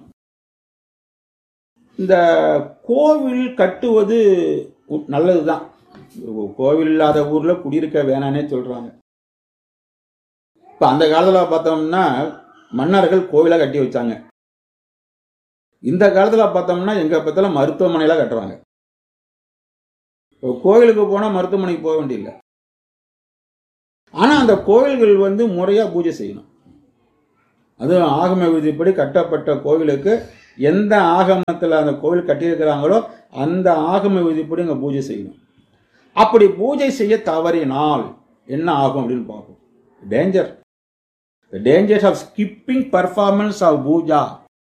இந்த கோவில் கட்டுவது உ- நல்லதுதான் கோவில் இல்லாத ஊர்ல குடியிருக்க வேணானே சொல்றாங்க இப்ப அந்த காலத்துல பார்த்தோம்னா மன்னர்கள் கோவிலா கட்டி வச்சாங்க இந்த காலத்துல பார்த்தோம்னா எங்க பார்த்தாலும் மருத்துவமனையில கட்டுறாங்க இப்போ கோவிலுக்கு போனா மருத்துவமனைக்கு போக வேண்டியதில்லை ஆனால் அந்த கோவில்கள் வந்து முறையாக பூஜை செய்யணும் அதுவும் ஆகம விதிப்படி கட்டப்பட்ட கோவிலுக்கு எந்த ஆகமத்தில் அந்த கோவில் கட்டியிருக்கிறாங்களோ அந்த ஆகம விதிப்படி அங்கே பூஜை செய்யணும் அப்படி பூஜை செய்ய தவறினால் என்ன ஆகும் அப்படின்னு பார்ப்போம் danger dangers of skipping performance of Pooja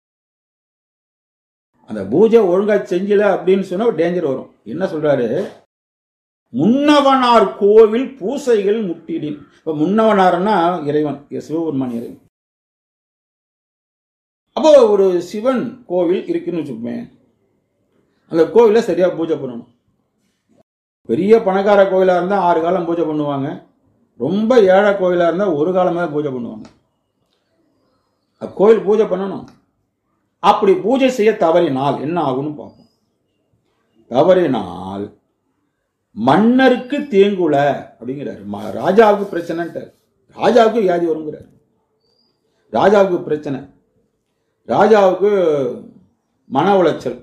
அந்த பூஜை ஒழுங்கா செஞ்சல அப்படின்னு சொன்னா டேஞ்சர் வரும் என்ன சொல்றாரு முன்னவனார் கோவில் பூசைகள் முட்டிடின் இப்ப முன்னவனார்னா இறைவன் சிவபெருமான் இறைவன் அப்போ ஒரு சிவன் கோவில் இருக்குன்னு வச்சுக்கோமே அந்த கோவில சரியா பூஜை பண்ணணும் பெரிய பணக்கார கோயிலா இருந்தா ஆறு காலம் பூஜை பண்ணுவாங்க ரொம்ப ஏழை கோயிலா இருந்தா ஒரு காலமே பூஜை பண்ணுவாங்க அ- கோயில் பூஜை பண்ணணும் அப்படி பூஜை செய்ய தவறினால் என்ன ஆகும்னு பார்ப்போம் தவறினால் மன்னருக்கு தேங்குல அப்படிங்கிறாரு ம- ராஜாவுக்கு பிரச்சனைன்ட்டார் ராஜாவுக்கு வியாதி வருங்கிறார் ராஜாவுக்கு பிரச்சனை ராஜாவுக்கு மன உளைச்சல்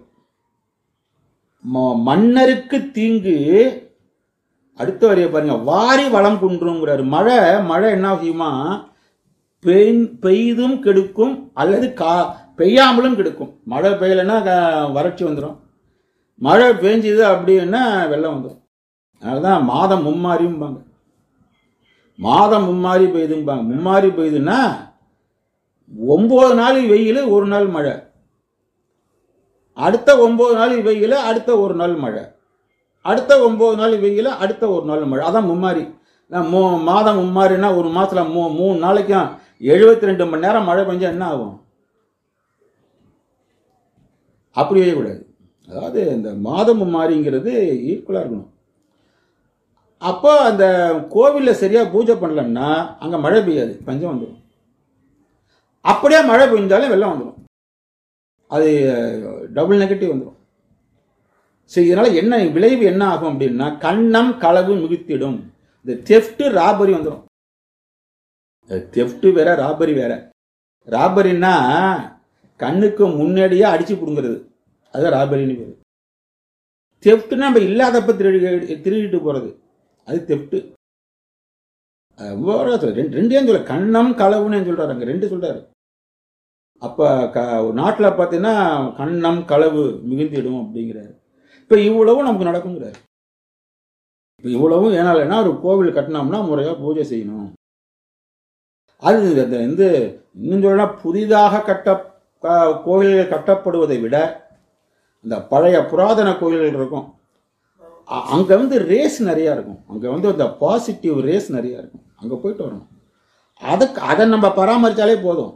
ம- மன்னருக்கு தீங்கு அடுத்த வரைய பாருங்க வாரி வளம் குன்றுங்கிறாரு மழை மழை என்ன செய்யுமா பெய்- பெய்தும் கெடுக்கும் அல்லது கா பெய்யாமலும் கெடுக்கும் மழை பெய்யலைன்னா க- வறட்சி வந்துடும் மழை பெஞ்சுது அப்படின்னா வெள்ளம் வந்துடும் அதனால தான் மாதம் மும்மாரிம்பாங்க மாதம் மும்மாரி பெய்யுதும்பாங்க மும்மாரி பெய்யுதுன்னா ஒன்பது நாள் வெயில் ஒரு நாள் மழை அடுத்த ஒன்பது நாள் வெயில் அடுத்த ஒரு நாள் மழை அடுத்த ஒன்பது நாள் வெயில் அடுத்த ஒரு நாள் மழை அதான் மும்மாரி நான் மூ மாதம் மும்மாரின்னா ஒரு மாசத்துல மூ மூணு நாளைக்கும் எழுபத்தி ரெண்டு மணி நேரம் மழை பெஞ்சா என்ன ஆகும் அப்படி செய்யக்கூடாது அதாவது இந்த மாதம் மும்மாரிங்கிறது ஈக்குவலாக இருக்கணும் அப்போ அந்த கோவிலில் சரியா பூஜை பண்ணலன்னா அங்கே மழை பெய்யாது பஞ்சம் வந்துடும் அப்படியே மழை பெஞ்சாலும் வெள்ளம் வந்துடும் அது டபுள் நெகட்டிவ் வந்துடும் சரி இதனால என்ன விளைவு என்ன ஆகும் அப்படின்னா கண்ணம் களவு மிகுத்திடும் இந்த தெஃப்ட் ராபரி வந்துடும் தெஃப்ட் வேற ராபரி வேற ராபரின்னா கண்ணுக்கு முன்னாடியே அடிச்சு பிடுங்கிறது அது ராபரின்னு பேரு தெஃப்ட்னா நம்ம இல்லாதப்ப திருடி திருடிட்டு போறது அது தெஃப்ட் ரெண்டு ரெண்டையும் சொல்ல கண்ணம் களவுன்னு சொல்றாரு அங்க ரெண்டு சொல்றாரு அப்ப க நாட்டில் பார்த்தீங்கன்னா கண்ணம் களவு மிகுந்திடும் அப்படிங்கிறாரு இப்ப இவ்வளவும் நமக்கு நடக்குங்கிறாரு இப்ப இவ்வளவும் ஏனாலன்னா ஒரு கோவில் கட்டினோம்னா முறையா பூஜை செய்யணும் அது அந்த வந்து இன்னும் சொல்லா புதிதாக கட்ட க- கோவில்கள் கட்டப்படுவதை விட இந்த பழைய புராதன கோயில்கள் இருக்கும் அ- அங்க வந்து ரேஸ் நிறைய இருக்கும் அங்க வந்து இந்த பாசிட்டிவ் ரேஸ் நிறைய இருக்கும் அங்க போயிட்டு வரணும் அதுக்கு அதை நம்ம பராமரிச்சாலே போதும்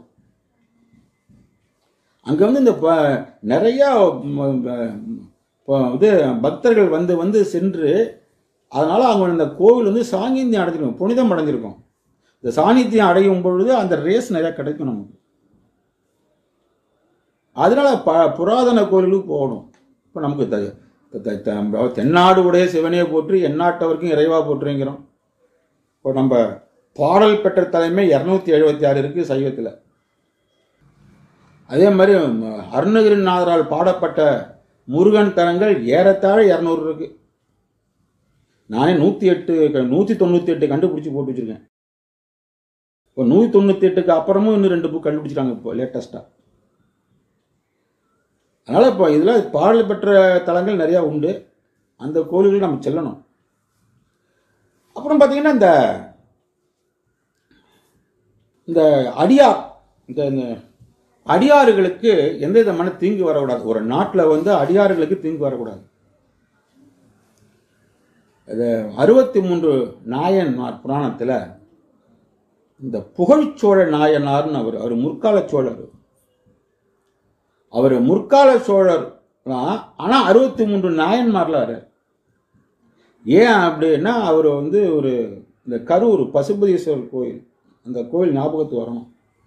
அங்க வந்து இந்த ப- நிறைய ம், ம், ப- இது பக்தர்கள் வந்து வந்து சென்று அதனால அவங்க இந்த கோவில் வந்து சாங்கிந்தியம் அடைஞ்சிருக்கும் புனிதம் அடைஞ்சிருக்கும் இந்த சாநித்தியம் அடையும் பொழுது அந்த ரேஸ் நிறைய கிடைக்கும் நமக்கு அதனால ப புராதன கோயிலுக்கு போகணும் இப்போ நமக்கு த- த- த- தென்னாடு உடைய சிவனையை போற்றி எந்நாட்டவருக்கும் இறைவா போற்றுங்கிறோம் இப்போ நம்ம பாடல் பெற்ற தலைமை இரநூத்தி எழுபத்தி ஆறு இருக்கு சைவத்தில் அதே மாதிரி ம- அருணகிரிநாதரால் பாடப்பட்ட முருகன் தலங்கள் ஏறத்தாழ இரநூறு இருக்கு நானே நூற்றி எட்டு நூற்றி தொண்ணூற்றி எட்டு கண்டுபிடிச்சி போட்டு வச்சிருக்கேன் இப்போ நூற்றி தொண்ணூற்றி எட்டுக்கு அப்புறமும் இன்னும் ரெண்டு புக் கண்டுபிடிச்சிட்டாங்க இப்போ லேட்டஸ்ட்டாக அதனால் இப்போ இதில் பாடல் பெற்ற தலங்கள் நிறையா உண்டு அந்த கோயில்கள் நம்ம செல்லணும் அப்புறம் பார்த்தீங்கன்னா இந்த இந்த அடியார் இந்த இந்த அடியாறுகளுக்கு எந்த விதமான தீங்கு வரக்கூடாது ஒரு நாட்டில் வந்து அடியாறுகளுக்கு தீங்கு வரக்கூடாது இது அறுபத்தி மூன்று நாயன்மார் புராணத்தில் இந்த புகழ்ச்சோழ நாயனார்னு அவர் அவர் முற்கால சோழர் அவர் முற்கால சோழர் தான் ஆனால் அறுபத்தி மூன்று நாயன்மார்ல வர்றார் ஏன் அப்படின்னா அவர் வந்து ஒரு இந்த கரூர் பசுபதீஸ்வரர் கோயில் அந்த கோயில் ஞாபகத்துக்கு வரணும்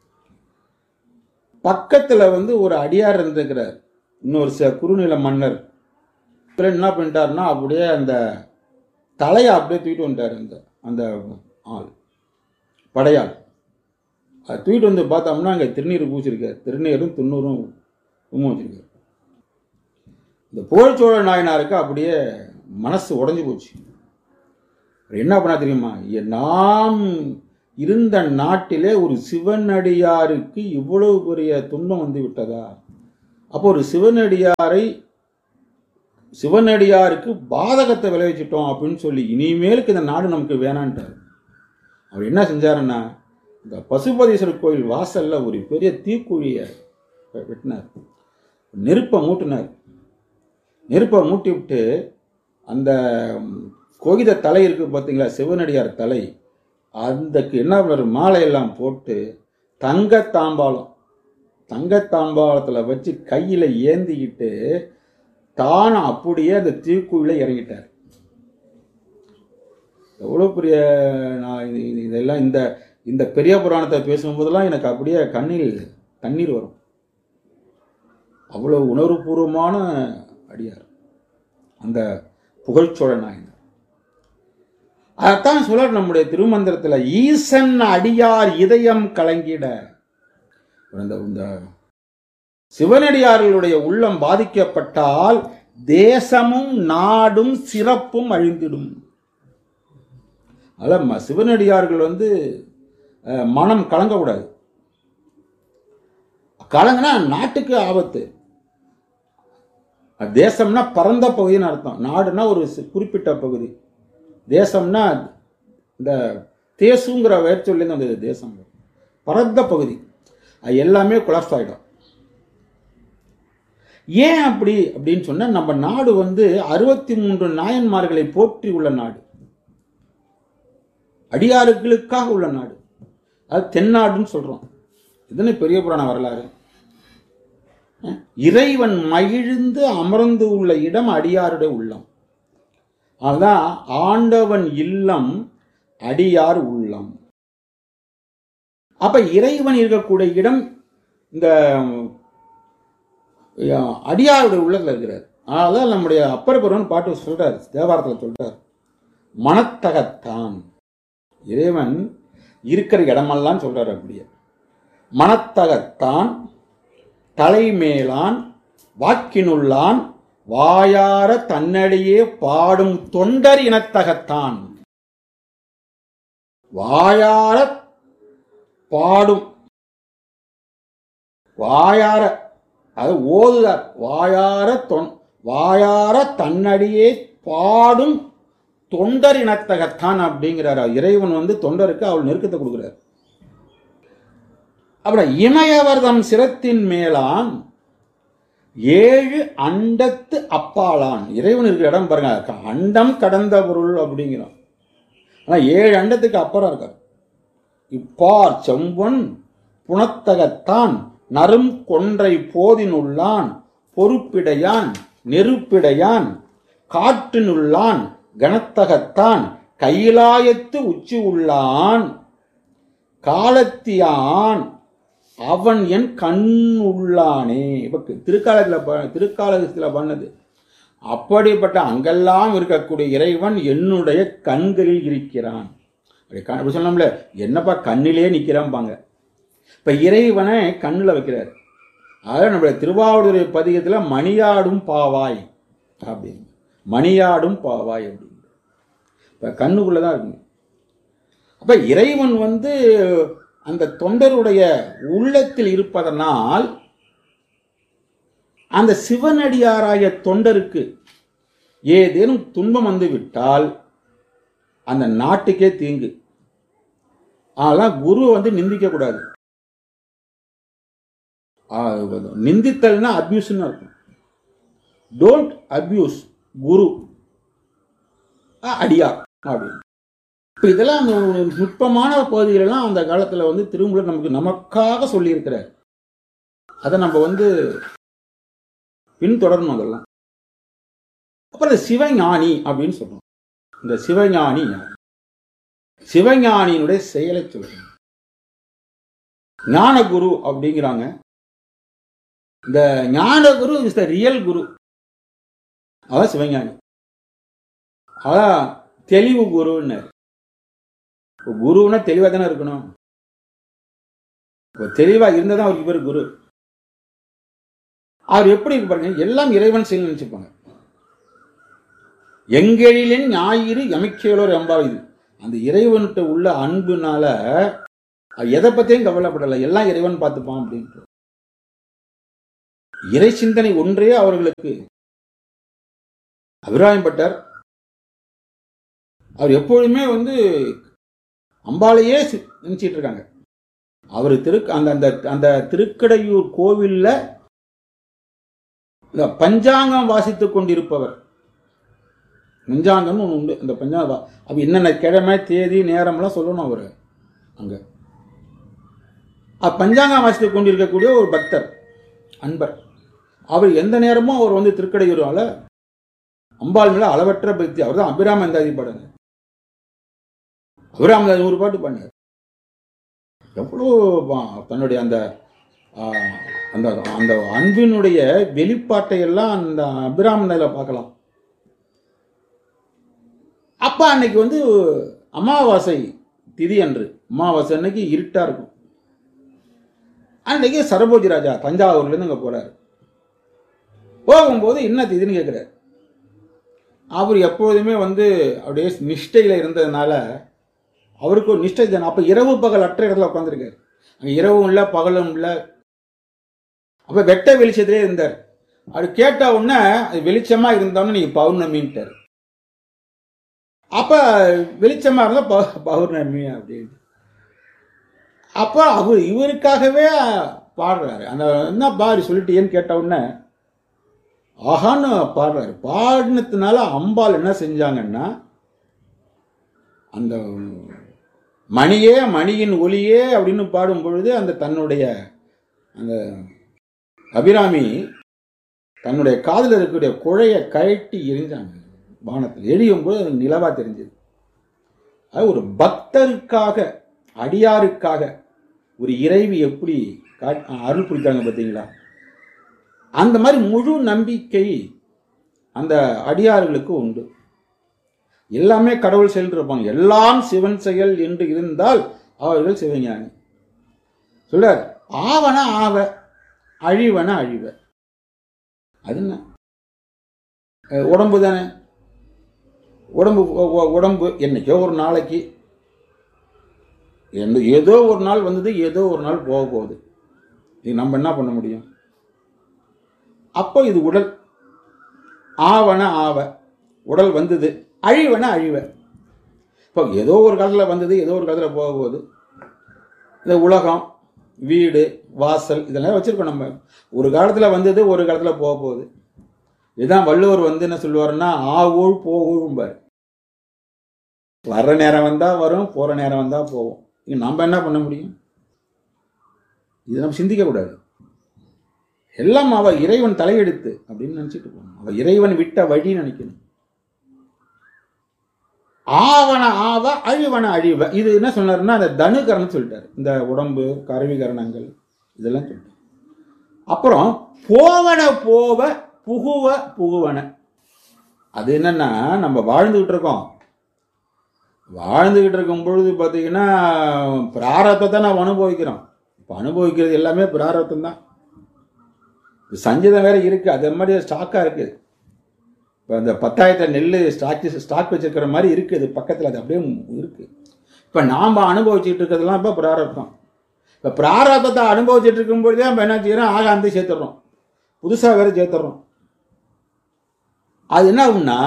பக்கத்துல வந்து ஒரு அடியார் இருந்திருக்கிறார் இன்னொரு ச குறுநில மன்னர் இவர் என்ன பண்ணிட்டாருன்னா அப்படியே அந்த தலையை அப்படியே தூக்கிட்டு வந்துட்டார் அந்த அந்த ஆள் படையாள் அது தூக்கிட்டு வந்து பார்த்தோம்னா அங்கே திருநீர் பூச்சிருக்கார் திருநீரும் துண்ணூரும் உம்மும் வச்சிருக்காரு இந்த புகழ்ச்சோழ நாயனாருக்கு அப்படியே மனசு உடைஞ்சு போச்சு அவர் என்ன பண்ணா தெரியுமா எ- நாம் இருந்த நாட்டிலே ஒரு சிவனடியாருக்கு இவ்வளவு பெரிய துன்பம் வந்து விட்டதா அப்போ ஒரு சிவனடியாரை சிவனடியாருக்கு பாதகத்தை விளைவிச்சிட்டோம் அப்படின்னு சொல்லி இனிமேலுக்கு இந்த நாடு நமக்கு வேணான்ட்டார் அவர் என்ன செஞ்சாருன்னா இந்த பசுபதீஸ்வரர் கோயில் வாசல்ல ஒரு பெரிய தீக்குழியை வெட்டினார் நெருப்பை மூட்டினார் நெருப்பை மூட்டி விட்டு அந்த ம், கோகித தலை இருக்கு பார்த்தீங்களா சிவனடியார் தலை அதுக்கு என்ன பண்ணாரு மாலையெல்லாம் போட்டு தங்க தாம்பாளம் தங்க தாம்பாளத்தில் வச்சு கையில் ஏந்திக்கிட்டு தான் அப்படியே அந்த தீக்குழியில இறங்கிட்டார் எவ்வளோ பெரிய நான் இது- இது- இதெல்லாம் இந்த இந்த பெரிய புராணத்தை பேசும்போதெல்லாம் எனக்கு அப்படியே கண்ணில் தண்ணீர் வரும் அவ்வளோ உணர்வுபூர்வமான அடியார் அந்த புகழ்ச்சோழ நாயனர் அதைத்தான் சொல்றார் நம்முடைய திருமந்திரத்துல ஈசன் அடியார் இதயம் கலங்கிட இந்த இந்த சிவனடியார்களுடைய உள்ளம் பாதிக்கப்பட்டால் தேசமும் நாடும் சிறப்பும் அழிந்திடும் அதில் ம- சிவனடியார்கள் வந்து அஹ், மனம் கலங்கக்கூடாது கலங்கினா நாட்டுக்கு ஆபத்து தேசம்னா பரந்த பகுதின்னு அர்த்தம் நாடுனா ஒரு சி- குறிப்பிட்ட பகுதி தேசம்னா இந்த தேசுங்கிற வேர்ச்சொல்லேருந்து வந்தது தேசம் பரந்த பகுதி அது எல்லாமே கொலாப்ஸ் ஆகிடும் ஏன் அப்படி அப்படின்னு சொன்னா நம்ம நாடு வந்து அறுபத்தி மூன்று நாயன்மார்களை போற்றி உள்ள நாடு அடியாறுகளுக்காக உள்ள நாடு அது தென்னாடுன்னு சொல்றோம் இதுன்னு பெரிய புராண வரலாறு அஹ், இறைவன் மகிழ்ந்து அமர்ந்து உள்ள இடம் அடியாருடைய உள்ளம் அதான் ஆண்டவன் இல்லம் அடியார் உள்ளம் அப்ப இறைவன் இருக்கக்கூடிய இடம் இந்த அஹ், அடியாருடைய உள்ளத்துல இருக்கிறார் அதனாலதான் நம்முடைய அப்பர் பெருவன் பாட்டு சொல்றார் தேவாரத்தில் சொல்றார் மனத்தகத்தான் இறைவன் இருக்கிற இடமெல்லாம் சொல்றாரு அப்படியே மனத்தகத்தான் தலைமேலான் வாக்கினுள்ளான் வாயார தன்னடியே பாடும் தொண்டர் இனத்தகத்தான் வாயார பாடும் வாயார அது ஓதுதார் வாயார தொன் வாயார தன்னடியே பாடும் தொண்டர் இனத்தகத்தான் அப்படிங்கிறார் இறைவன் வந்து தொண்டருக்கு அவள் நெருக்கத்தை கொடுக்கிறார் அப்புறம் இமயவர்தம் சிரத்தின் மேலான் ஏழு அண்டத்து அப்பாலான் இறைவன் இருக்கிற இடம் பாருங்க அண்டம் கடந்த பொருள் அப்படிங்கிறான் ஆனா ஏழு அண்டத்துக்கு அப்புறம் இருக்கார் இப்பார் செம்பொன் புனத்தகத்தான் நரும் கொன்றை போதினுள்ளான் பொறுப்பிடையான் நெருப்பிடையான் காற்றினுள்ளான் கனத்தகத்தான் கைலாயத்து உச்சி உள்ளான் காலத்தியான் அவன் என் கண் உள்ளானே இப்ப திருக்காலத்தில் ப- திருக்காலத்தில் பண்ணது அப்படிப்பட்ட அங்கெல்லாம் இருக்கக்கூடிய இறைவன் என்னுடைய கண்களில் இருக்கிறான் அப்படி க- அப்படி சொன்னோம்ல என்னப்பா கண்ணிலே நிற்கிறான்பாங்க இப்ப இறைவனை கண்ணுல வைக்கிறார் அதாவது நம்முடைய திருவாவூர் பதிகத்துல மணியாடும் பாவாய் அப்படின்னு மணியாடும் பாவாய் அப்படின்னு இப்ப கண்ணுக்குள்ளதான் இருக்குங்க அப்ப இறைவன் வந்து அந்த தொண்டருடைய உள்ளத்தில் இருப்பதனால் அந்த சிவனடியாராய தொண்டருக்கு ஏதேனும் துன்பம் வந்து விட்டால் அந்த நாட்டுக்கே தீங்கு அதெல்லாம் குரு வந்து நிந்திக்க கூடாது ஆ, நிந்தித்தல்னா அபியூஸ்னு அர்த்தம் டோன்ட் அபியூஸ் குரு ஆ, அடியார் அப்படின்னு இப்போ இதெல்லாம் அந்த ஒரு நுட்பமான பகுதிகளெல்லாம் அந்த காலத்தில் வந்து திருமூலர் நமக்கு நமக்காக சொல்லியிருக்கிறார் அதை நம்ம வந்து பின்தொடரணும் அதெல்லாம் அப்புறம் இந்த சிவஞானி அப்படின்னு சொல்றோம் இந்த சிவஞானி யார் சிவஞானியினுடைய செயலை சொல்றோம் ஞானகுரு அப்படிங்கிறாங்க இந்த ஞானகுரு இஸ் த ரியல் குரு அதான் சிவஞானி அதான் தெளிவு குருன்னு குருன்னா தெளிவா தானே இருக்கணும் இப்ப தெளிவா இருந்தா தான் அவருக்கு பேர் குரு அவர் எப்படி இருக்கு பாருங்க எல்லாம் இறைவன் செயல் நினைச்சுப்பாங்க எங்கெழிலின் ஞாயிறு எமைக்கேலோர் எம்பா இது அந்த இறைவன்கிட்ட உள்ள அன்புனால அவ எதை பத்தியும் கவலைப்படலை எல்லாம் இறைவன் பார்த்துப்பான் அப்படின்ட்டு இறை சிந்தனை ஒன்றே அவர்களுக்கு அபிராயம் பட்டர் அவர் எப்பொழுதுமே வந்து அம்பாளையே சி- நினைச்சிட்டு இருக்காங்க அவர் திரு அந்த அந்த அந்த திருக்கடையூர் கோவில்ல இந்த பஞ்சாங்கம் வாசித்துக் கொண்டிருப்பவர் பஞ்சாங்கம்னு ஒன்று உண்டு இந்த பஞ்சாங்க வா- அப்ப என்னென்ன கிழமை தேதி நேரம்லாம் சொல்லணும் அவர் அங்க அ- பஞ்சாங்கம் வாசித்துக் கொண்டிருக்கக்கூடிய ஒரு பக்தர் அன்பர் அவர் எந்த நேரமும் அவர் வந்து திருக்கடையூரால அம்பாள் மேல அளவற்ற பக்தி அவர் தான் அபிராம அந்தாதி பாடுங்க அபிராம நூறு பாட்டு பண்ணார் எவ்வளோ பா- தன்னுடைய அந்த ஆ, அந்த அந்த அன்பினுடைய வெளிப்பாட்டை எல்லாம் அந்த அபிராமனில பார்க்கலாம் அப்ப அன்னைக்கு வந்து அமாவாசை திதி அன்று அமாவாசை அன்னைக்கு இருட்டா இருக்கும் அன்னைக்கு சரபோஜி ராஜா தஞ்சாவூர்ல இருந்து அங்க போறாரு போகும்போது என்ன திதின்னு கேட்கிறாரு அவர் எப்பொழுதுமே வந்து அப்படியே நிஷ்டையில இருந்ததுனால அவருக்கு ஒரு நிஷ்டை தானே அப்ப இரவு பகல் அற்ற இடத்துல உட்காந்துருக்காரு அங்க இரவும் இல்ல பகலும் இல்ல அப்ப வெட்ட வெளிச்சத்திலே இருந்தார் அவர் கேட்ட உடனே அது வெளிச்சமா இருந்தோன்னு நீங்க பௌர்ணமின்ட்டார் அப்ப வெளிச்சமா இருந்தா பௌ- பௌர்ணமி அப்படின்னு அப்ப அவர் இவருக்காகவே பாடுறாரு அந்த என்ன பாரு சொல்லிட்டேன்னு கேட்ட உடனே ஆஹான்னு பாடுறாரு பாடினதுனால அம்பாள் என்ன செஞ்சாங்கன்னா அந்த மணியே மணியின் ஒளியே அப்படின்னு பாடும் பொழுது அந்த தன்னுடைய அந்த அபிராமி தன்னுடைய காதில் இருக்கக்கூடிய குழைய கழட்டி எரிஞ்சாங்க வானத்தில் எரியும் போது அது நிலவா தெரிஞ்சது அது ஒரு பக்தருக்காக அடியாருக்காக ஒரு இறைவி எப்படி காட்- அருள் புரித்தாங்க பார்த்தீங்களா அந்த மாதிரி முழு நம்பிக்கை அந்த அடியார்களுக்கு உண்டு எல்லாமே கடவுள் செயல் இருப்பாங்க எல்லாம் சிவன் செயல் என்று இருந்தால் அவர்கள் சிவஞானி சொல்றார் ஆவன ஆவ அழிவன அழிவ அது என்ன அஹ் உடம்பு தானே உடம்பு ஒ- ஒ- உடம்பு என்னைக்கோ ஒரு நாளைக்கு எந்த ஏதோ ஒரு நாள் வந்தது ஏதோ ஒரு நாள் போக போகுது இது நம்ம என்ன பண்ண முடியும் அப்போ இது உடல் ஆவன ஆவ உடல் வந்தது அழிவன அழிவ இப்போ ஏதோ ஒரு காலத்தில் வந்தது ஏதோ ஒரு காலத்தில் போக போகுது இந்த உலகம் வீடு வாசல் இதெல்லாம் வச்சிருக்கோம் நம்ம ஒரு காலத்தில் வந்தது ஒரு காலத்தில் போக போகுது இதுதான் வள்ளுவர் வந்து என்ன சொல்லுவாருன்னா ஆவூழ் போகூழ்பார் வர்ற நேரம் வந்தா வரும் போற நேரம் வந்தா போவோம் இது நம்ம என்ன பண்ண முடியும் இது நம்ம சிந்திக்க கூடாது எல்லாம் அவ இறைவன் தலையெடுத்து அப்படின்னு நினைச்சிட்டு போகணும் அவ இறைவன் விட்ட வழி நினைக்கணும் ஆவன ஆவ அழிவன அழிவ இது என்ன சொன்னாருன்னா அந்த தனுகரணம் சொல்லிட்டாரு இந்த உடம்பு கருவிகரணங்கள் இதெல்லாம் சொல்லிட்டாரு அப்புறம் போவன போவ புகுவ புகுவன அது என்னன்னா நம்ம வாழ்ந்துகிட்டு இருக்கோம் வாழ்ந்துகிட்டு இருக்கும் பொழுது பார்த்தீங்கன்னா பிராரத்தத்தை நம்ம அனுபவிக்கிறோம் இப்போ அனுபவிக்கிறது எல்லாமே பிராரத்தம் தான் சஞ்சீதம் வேற இருக்கு அதே மாதிரி ஸ்டாக்கா இருக்கு இப்போ அந்த பத்தாயிரத்தை நெல் ஸ்டாக் ஸ்டாக் வச்சிருக்கிற மாதிரி இருக்குது பக்கத்தில் அது அப்படியே இருக்கு இப்போ நாம் அனுபவிச்சுட்டு இருக்கிறதெல்லாம் இப்போ பிராரத்தம் இப்போ பிராரத்தத்தை அனுபவிச்சுட்டு இருக்கும் பொழுதே நம்ம என்ன செய்யறோம் ஆக அந்த சேர்த்துடுறோம் புதுசாக வேற சேர்த்துடுறோம் அது என்ன ஆகும்னா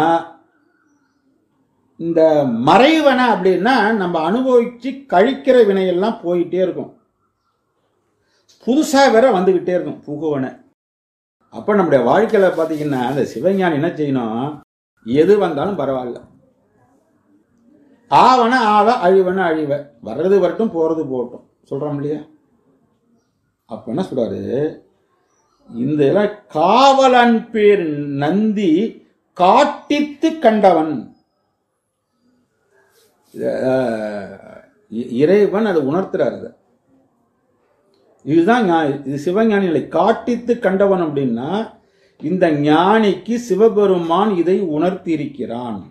இந்த மறைவன அப்படின்னா நம்ம அனுபவிச்சு கழிக்கிற வினையெல்லாம் போயிட்டே இருக்கும் புதுசா வேற வந்துகிட்டே இருக்கும் புகுவன அப்ப நம்முடைய வாழ்க்கையில பாத்தீங்கன்னா அந்த சிவஞானி என்ன செய்யணும் எது வந்தாலும் பரவாயில்ல ஆவன ஆவ அழிவன அழிவ வர்றது வரட்டும் போறது போகட்டும் சொல்றோம் இல்லையா அப்ப என்ன சொல்றாரு இந்த இதெல்லாம் காவலன் பேர் நந்தி காட்டித்து கண்டவன் அஹ், இ- இறைவன் அதை உணர்த்துறாரு அதை இதுதான் ஞா- இது சிவஞானிகளை காட்டித்து கண்டவன் அப்படின்னா இந்த ஞானிக்கு சிவபெருமான் இதை உணர்த்தியிருக்கிறான்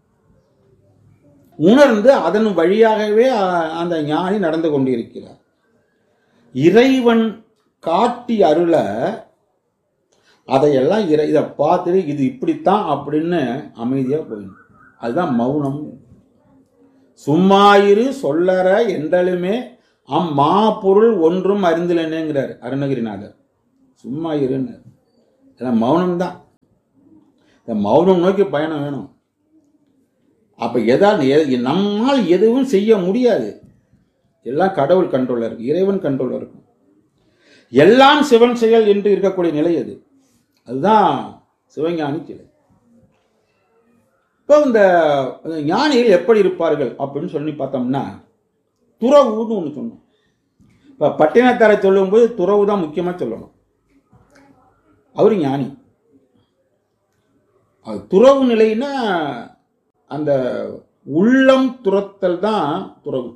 உணர்ந்து அதன் வழியாகவே அ- அந்த ஞானி நடந்து கொண்டிருக்கிறார் இறைவன் காட்டி அருள அதையெல்லாம் இறை இதை பார்த்துட்டு இது இப்படித்தான் அப்படின்னு அமைதியாக போயிடும் அதுதான் மௌனம் சும்மாயிரு சொல்லற என்றாலுமே அம்மா பொருள் ஒன்றும் அறிந்திலனேங்கிறார் அருணகிரிநாதர் சும்மா இருன்னு இதான் மௌனம் தான் இந்த மௌனம் நோக்கி பயணம் வேணும் அப்ப எதாவது எ- நம்மால் எதுவும் செய்ய முடியாது எல்லாம் கடவுள் கண்ட்ரோல்ல இருக்கு இறைவன் கண்ட்ரோல்ல இருக்கும் எல்லாம் சிவன் செயல் என்று இருக்கக்கூடிய நிலை அது அதுதான் சிவஞானி நிலை இப்போ இந்த இந்த ஞானிகள் எப்படி இருப்பார்கள் அப்படின்னு சொல்லி பார்த்தோம்னா துறவுன்னு ஒன்று சொன்னோம் இப்போ பட்டினத்தாரை சொல்லும்போது துறவு தான் முக்கியமாக சொல்லணும் அவர் ஞானி அது துறவு நிலைன்னா அந்த உள்ளம் துரத்தல் தான் துறவு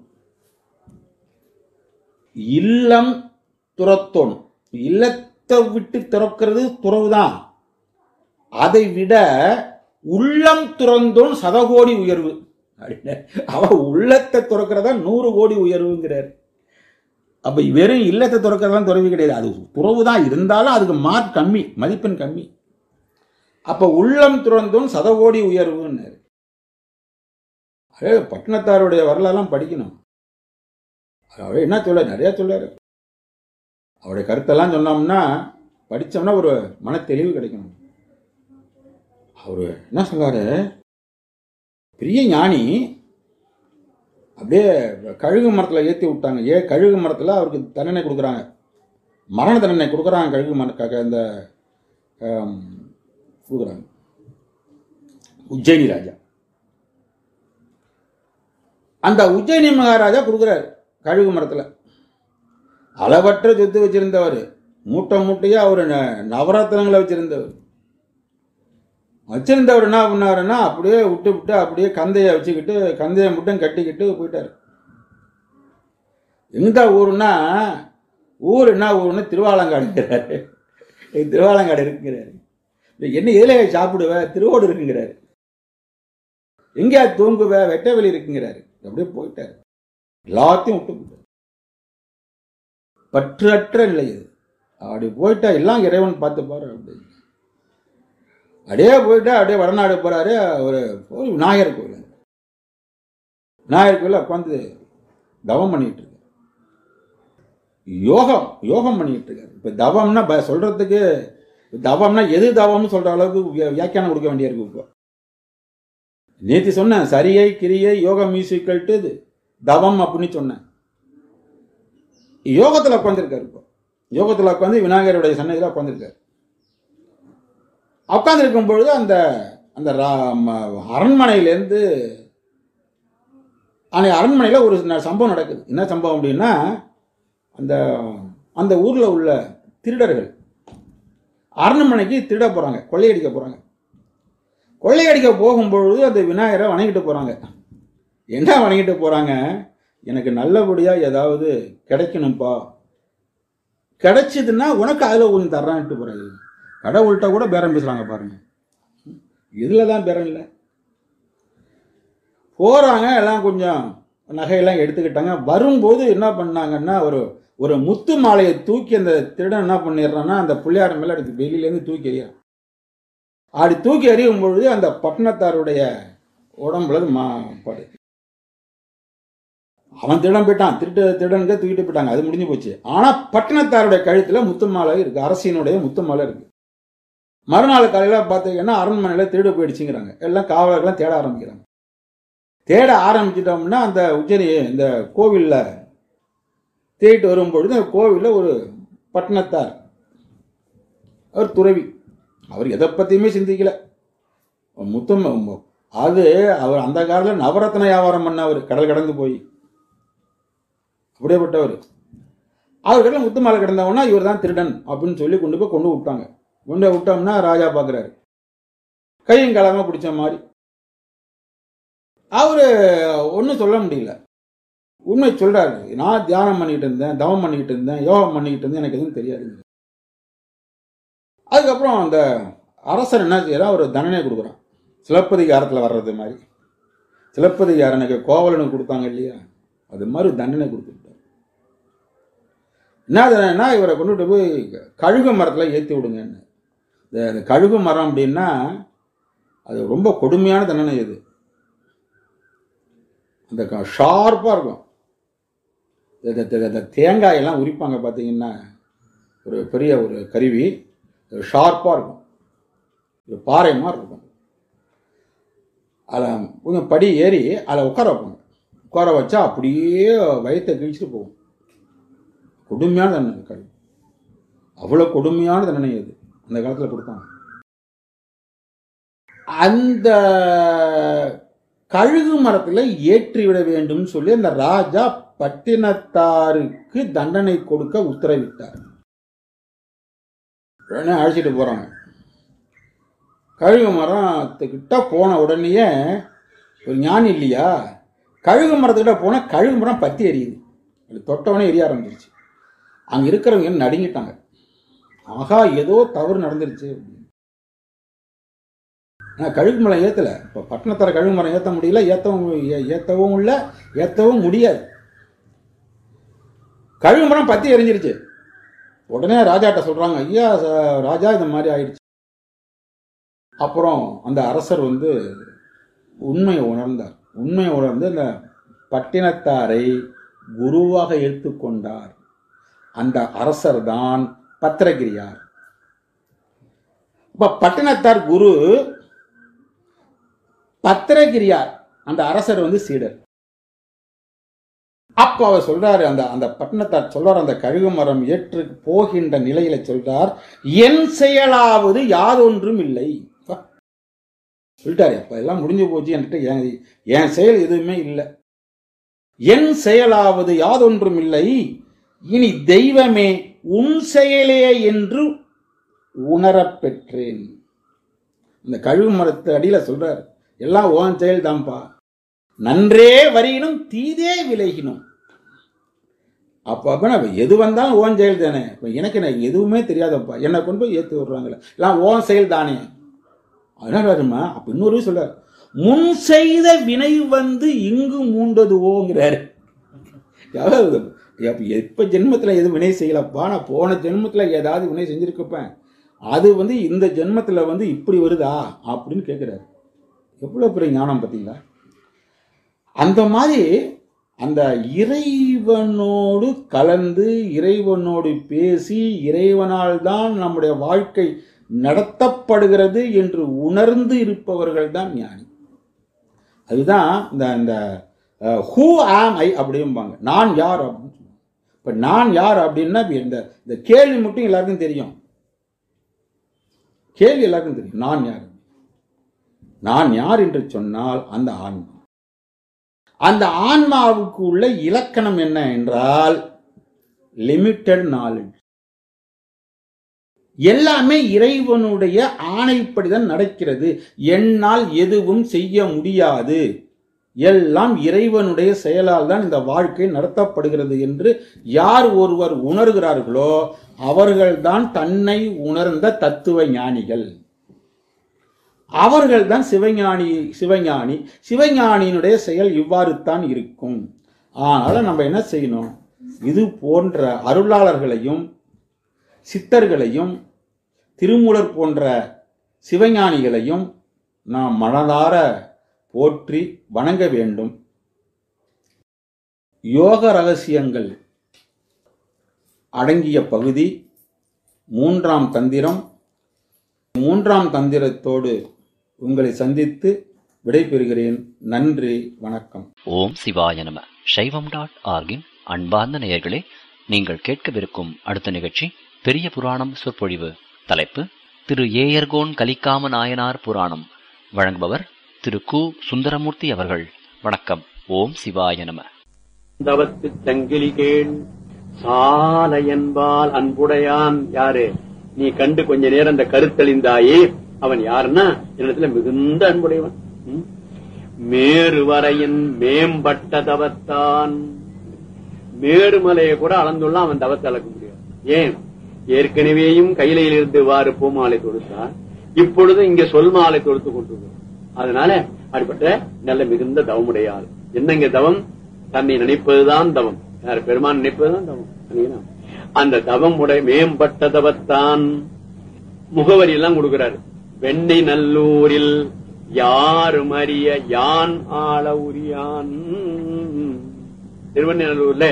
இல்லம் துரத்தோன் இல்லத்தை விட்டு துறக்கிறது துறவு தான் அதை விட உள்ளம் துறந்தோன் சதகோடி உயர்வு அப்படின்னு அவ உள்ளத்தை துறக்கிறதா நூறு கோடி உயர்வுங்கிறார் அப்ப வெறும் இல்லத்தை துறக்கிறதா துறவி கிடையாது அது துறவு தான் இருந்தாலும் அதுக்கு மார்க் கம்மி மதிப்பெண் கம்மி அப்ப உள்ளம் துறந்தோன் சதகோடி உயர்வுன்னாரு அதே பட்டினத்தாருடைய வரலாறுலாம் படிக்கணும் அவர் என்ன சொல்ல நிறைய சொல்லாரு அவருடைய கருத்தெல்லாம் சொன்னோம்னா படிச்சோம்னா ஒரு மன தெளிவு கிடைக்கணும் அவரு என்ன சொல்றாரு பெரிய ஞானி அப்படியே கழுகு மரத்தில் ஏற்றி விட்டாங்க ஏ கழுகு மரத்தில் அவருக்கு தண்டனை கொடுக்குறாங்க மரண தண்டனை கொடுக்குறாங்க கழுகு மரக்காக இந்த ஆம், கொடுக்குறாங்க உஜ்ஜயினி ராஜா அந்த உஜ்ஜயினி மகாராஜா கொடுக்குறாரு கழுகு மரத்தில் அளவற்ற சொத்து வச்சிருந்தவர் மூட்டை மூட்டையா அவர் நவரத்னங்களை வச்சிருந்தவர் வச்சிருந்தவர் என்ன பண்ணாருன்னா அப்படியே விட்டு விட்டு அப்படியே கந்தையை வச்சுக்கிட்டு கந்தையை மட்டும் கட்டிக்கிட்டு போயிட்டாரு எந்த ஊருன்னா ஊர் என்ன ஊருன்னு திருவாலங்காடுங்கிறாரு திருவாலங்காடு இருக்குங்கிறாரு என்ன எதிலே சாப்பிடுவ திருவோடு இருக்குங்கிறாரு எங்கேயா தூங்குவ வெட்டவெளி இருக்குங்கிறாரு அப்படியே போயிட்டாரு எல்லாத்தையும் விட்டு போயிட்டாரு பற்றற்ற நிலை அது அப்படி போயிட்டா எல்லாம் இறைவன் பார்த்து பாரு அப்படி அப்படியே போயிட்டா அப்படியே வடநாடு போறாரு ஒரு ஒரு விநாயகர் கோயில் விநாயகர் கோயில உட்காந்து தவம் பண்ணிட்டு இருக்காரு யோகம் யோகம் பண்ணிட்டு இருக்காரு இப்ப தவம்னா ப- சொல்றதுக்கு தவம்னா எது தவம்னு சொல்ற அளவுக்கு வியா- வியாக்கியானம் கொடுக்க வேண்டியிருக்கு இப்போ நேத்தி சொன்னேன் சரியை கிரியை யோகம் மியூசிக்கல் டு தவம் அப்படின்னு சொன்னேன் யோகத்துல உட்காந்துருக்காரு இப்போ யோகத்துல உட்காந்து விநாயகருடைய சன்னதியில உட்காந்துருக்காரு உட்காந்துருக்கும் பொழுது அந்த அந்த ரா- ம- அரண்மனையிலேருந்து அன்னைக்கு அரண்மனையில் ஒரு ந- சம்பவம் நடக்குது என்ன சம்பவம் அப்படின்னா அந்த அந்த ஊரில் உள்ள திருடர்கள் அரண்மனைக்கு திருட போகிறாங்க கொள்ளையடிக்க போகிறாங்க கொள்ளையடிக்க போகும்பொழுது அந்த விநாயகரை வணங்கிட்டு போகிறாங்க என்ன வணங்கிட்டு போகிறாங்க எனக்கு நல்லபடியாக ஏதாவது கிடைக்கணும்ப்பா கிடைச்சதுன்னா உனக்கு அதில் ஒன்று தர்றான்ட்டு போகிறாரு கடவுள்கிட்ட கூட பேரம் பேசுகிறாங்க பாருங்க இதில் தான் பேரம் இல்லை போகிறாங்க எல்லாம் கொஞ்சம் நகையெல்லாம் எடுத்துக்கிட்டாங்க வரும்போது என்ன பண்ணாங்கன்னா ஒரு ஒரு முத்து மாலையை தூக்கி அந்த திருடன் என்ன பண்ணிடுறான்னா அந்த பிள்ளையார் மேலே எடுத்து வெளியிலேருந்து தூக்கி எறியான் அப்படி தூக்கி எறியும் பொழுது அந்த பட்டணத்தாருடைய உடம்புல அது மா படு அவன் திருடன் போயிட்டான் திருட்டு திருடனுக்கு தூக்கிட்டு போயிட்டாங்க அது முடிஞ்சு போச்சு ஆனா பட்டணத்தாருடைய கழுத்துல முத்து மாலை இருக்கு அரசினுடைய முத்து மாலை இருக்கு மறுநாள் காலையில பார்த்தீங்கன்னா அரண்மனையில திருடு போயிடுச்சுங்கிறாங்க எல்லாம் காவலர்கள்லாம் தேட ஆரம்பிக்கிறாங்க தேட ஆரம்பிச்சிட்டோம்னா அந்த உஜ்ஜனி இந்த கோவில்ல தேடிட்டு வரும்பொழுது அந்த கோவில்ல ஒரு பட்டணத்தார் அவர் துறவி அவர் எதை பத்தியுமே சிந்திக்கல முத்தம் அது அவர் அந்த காலத்துல நவரத்ன வியாபாரம் பண்ணவர் கடல் கடந்து போய் அப்படியேப்பட்டவர் அவர்கிட்ட முத்து மாலை கிடந்தவொன்னா இவர் தான் திருடன் அப்படின்னு சொல்லி கொண்டு போய் கொண்டு விட்டாங்க கொண்டு போய் விட்டோம்னா ராஜா பார்க்குறாரு கையும் கலமாக பிடிச்ச மாதிரி அவரு ஒன்றும் சொல்ல முடியல உண்மை சொல்றாரு நான் தியானம் பண்ணிக்கிட்டு இருந்தேன் தவம் பண்ணிக்கிட்டு இருந்தேன் யோகம் பண்ணிக்கிட்டு இருந்தேன் எனக்கு எதுவும் தெரியாது அதுக்கப்புறம் அந்த அரசர் என்ன செய்யறான் ஒரு தண்டனை கொடுக்குறான் சிலப்பதிகாரத்தில் வர்றது மாதிரி சிலப்பதிகாரனுக்கு கோவலனுக்கு கொடுத்தாங்க இல்லையா அது மாதிரி தண்டனை கொடுத்துட்டார் என்ன தண்டனைனா இவரை கொண்டுட்டு போய் கழுகு மரத்தில் ஏற்றி விடுங்கன்னு இந்த இந்த கழுகு மரம் அப்படின்னா அது ரொம்ப கொடுமையான தண்டனை இது அந்த ஷார்ப்பாக இருக்கும் இந்த- இந்த- இந்த தேங்காய் எல்லாம் உரிப்பாங்க பார்த்தீங்கன்னா ஒரு பெரிய ஒரு கருவி ஷார்ப்பாக இருக்கும் ஒரு பாறை மாதிரி இருக்கும் அதில் கொஞ்சம் படி ஏறி அதில் உட்கார வைப்பாங்க உட்கார வச்சா அப்படியே வயித்தை கிழிச்சிட்டு போகும் கொடுமையான தண்டனை கழுகு அவ்வளோ கொடுமையான தண்டனை அது அந்த காலத்தில் கொடுத்தாங்க அந்த கழுகு மரத்தில் ஏற்றி விட வேண்டும் சொல்லி அந்த ராஜா பட்டினத்தாருக்கு தண்டனை கொடுக்க உத்தரவிட்டார் உடனே அழைச்சிட்டு போறாங்க கழுகு மரத்துக்கிட்ட போன உடனேயே ஒரு ஞானி இல்லையா கழுகு மரத்துக்கிட்ட போனால் கழுகு மரம் பத்தி எரியுது அது தொட்டவனே எரிய ஆரம்பிச்சிருச்சு அங்கே இருக்கிறவங்க நடுங்கிட்டாங்க ஆகா ஏதோ தவறு நடந்துருச்சு அப்படின்னு. ஆனா கழுகு மரம் ஏத்தல இப்போ பட்டணத்தில் கழுகு மரம் ஏற்ற முடியல ஏற்றவும் ஏ- ஏத்தவும் இல்லை ஏற்றவும் முடியாது கழுகு மரம் பத்தி எரிஞ்சிருச்சு உடனே ராஜாட்ட சொல்றாங்க ஐயா ச- ராஜா இந்த மாதிரி ஆயிடுச்சு அப்புறம் அந்த அரசர் வந்து உண்மையை உணர்ந்தார் உண்மையை உணர்ந்து அந்த பட்டினத்தாரை குருவாக எடுத்துக்கொண்டார் அந்த அரசர் தான் பத்திரகிரியார் இப்ப பட்டினத்தார் குரு பத்திரகிரியார் அந்த அரசர் வந்து சீடர் அப்ப அவர் சொல்றாரு அந்த அந்த பட்டினத்தார் சொல்றார் அந்த கழுகு மரம் ஏற்று போகின்ற நிலையில சொல்றார் என் செயலாவது யாதொன்றும் இல்லை அப்பா. சொல்லிட்டாரு அப்ப எல்லாம் முடிஞ்சு போச்சு என்கிட்ட என் என் செயல் எதுவுமே இல்லை என் செயலாவது யாதொன்றும் இல்லை இனி தெய்வமே உன் செயலே என்று உணரப் பெற்றேன் இந்த கழுகு மரத்து அடியில சொல்றாரு எல்லாம் ஓன் செயல் தான்ப்பா நன்றே வரியினும் தீதே விலகினும் அப்ப அப்ப நான் எது வந்தாலும் ஓன் செயல் தானே இப்ப எனக்கு என்ன எதுவுமே தெரியாதப்பா என்னை கொண்டு போய் ஏத்து விடுறாங்களே எல்லாம் ஓன் செயல் தானே அதனால வருமா அப்ப இன்னொரு சொல்றாரு முன் செய்த வினை வந்து இங்கு மூண்டதுவோங்கிறாரு அதாவது எப்ப- எப்ப ஜென்மத்துல எதுவும் வினை செய்யலப்பா நான் போன ஜென்மத்துல ஏதாவது வினை செஞ்சிருக்கப்பேன் அது வந்து இந்த ஜென்மத்துல வந்து இப்படி வருதா அப்படின்னு கேட்கிறாரு எவ்வளவு பெரிய ஞானம் பார்த்தீங்களா அந்த மாதிரி அந்த இறைவனோடு கலந்து இறைவனோடு பேசி இறைவனால் தான் நம்முடைய வாழ்க்கை நடத்தப்படுகிறது என்று உணர்ந்து இருப்பவர்கள் தான் ஞானி அதுதான் இந்த இந்த ஹூ ஆம் ஐ அப்படிம்பாங்க நான் யார் அப்படின்னு சொல்லுவாங்க இப்போ நான் யார் அப்படின்னா இப்ப இந்த இந்த கேள்வி மட்டும் எல்லாருக்கும் தெரியும் கேள்வி எல்லாருக்கும் தெரியும் நான் யார் நான் யார் என்று சொன்னால் அந்த ஆன்மா அந்த ஆன்மாவுக்கு உள்ள இலக்கணம் என்ன என்றால் லிமிட்டட் நாலேஜ் எல்லாமே இறைவனுடைய ஆணைப்படிதான் நடக்கிறது என்னால் எதுவும் செய்ய முடியாது எல்லாம் இறைவனுடைய செயலால் தான் இந்த வாழ்க்கை நடத்தப்படுகிறது என்று யார் ஒருவர் உணர்கிறார்களோ அவர்கள்தான் தன்னை உணர்ந்த தத்துவ ஞானிகள் அவர்கள்தான் சிவஞானி சிவஞானி சிவஞானியினுடைய செயல் இவ்வாறு தான் இருக்கும் அதனால நம்ம என்ன செய்யணும் இது போன்ற அருளாளர்களையும் சித்தர்களையும் திருமூலர் போன்ற சிவஞானிகளையும் நாம் மனதார போற்றி வணங்க வேண்டும் யோக ரகசியங்கள் அடங்கிய பகுதி மூன்றாம் தந்திரம் மூன்றாம் தந்திரத்தோடு உங்களை சந்தித்து விடைபெறுகிறேன் நன்றி வணக்கம் ஓம் சிவாய நம சைவம் டாட் ஆர்கின் அன்பார்ந்த நேயர்களே நீங்கள் கேட்கவிருக்கும் அடுத்த நிகழ்ச்சி பெரிய புராணம் சொற்பொழிவு தலைப்பு திரு ஏயர்கோன் கலிக்காம நாயனார் புராணம் வழங்குபவர் திரு கு சுந்தரமூர்த்தி அவர்கள் வணக்கம் ஓம் சிவாய நம தவத்து சங்கிலி கேள் சால என்பால் அன்புடையான் யாரு நீ கண்டு கொஞ்ச நேரம் அந்த கருத்தழிந்தாயே அவன் யாருன்னா என்னிடத்துல மிகுந்த அன்புடையவன் ம்? மேருவரையின் மேம்பட்ட தவத்தான் மேருமலையை கூட அளந்துள்ள அவன் தவத்தை அளக்க முடியாது ஏன் ஏற்கனவேயும் கையிலையில் இருந்து வாறு பூமாலை தொடுத்தார் இப்பொழுது இங்க சொல் மாலை தொடுத்து கொண்டு அதனால அப்படிப்பட்ட நல்ல மிகுந்த தவமுடையாள் என்னங்க தவம் தன்னை நினைப்பதுதான் தவம் யார் பெருமான் நினைப்பதுதான் தவம் சரிங்களா? அந்த தவம் உடை மேம்பட்ட தவத்தான் முகவரி எல்லாம் கொடுக்கிறாரு வெண்ணை நல்லூரில் யாரும் அறிய யான் ஆள உரியான் திருவண்ணூர்ல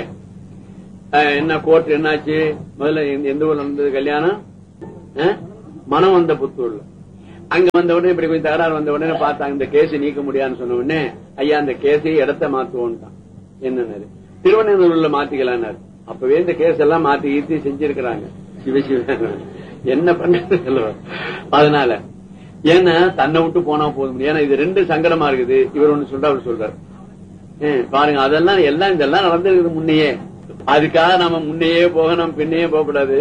என்ன கோர்ட் என்னாச்சு முதல்ல எந்த- எந்த ஊர்ல நடந்தது கல்யாணம் அஹ், மனம் வந்த புத்தூர்ல அங்க வந்த உடனே இப்படி கொஞ்சம் தகராறு வந்த உடனே பார்த்தாங்க இந்த கேஸ் நீக்க முடியாதுன்னு சொன்ன உடனே ஐயா அந்த கேஸை இடத்த மாத்துவோம்ட்டான் என்னன்னாரு திருவண்ணூர்ல மாத்திக்கலான்னாரு அப்பவே இந்த கேஸ் எல்லாம் மாத்தி ஈத்தி செஞ்சிருக்கிறாங்க சிவ சிவ என்ன பண்றது சொல்லுவார். அதனால ஏன்னா தன்னை விட்டு போனா போதும் ஏன்னா இது ரெண்டு சங்கடமா இருக்குது இவர் ஒண்ணு சொல்ற அவர் சொல்றாரு ஏன், பாருங்க அதெல்லாம் எல்லாம் இதெல்லாம் நடந்திருக்குது முன்னையே அதுக்காக நாம முன்னையே போகணும் பின்னையே போக கூடாது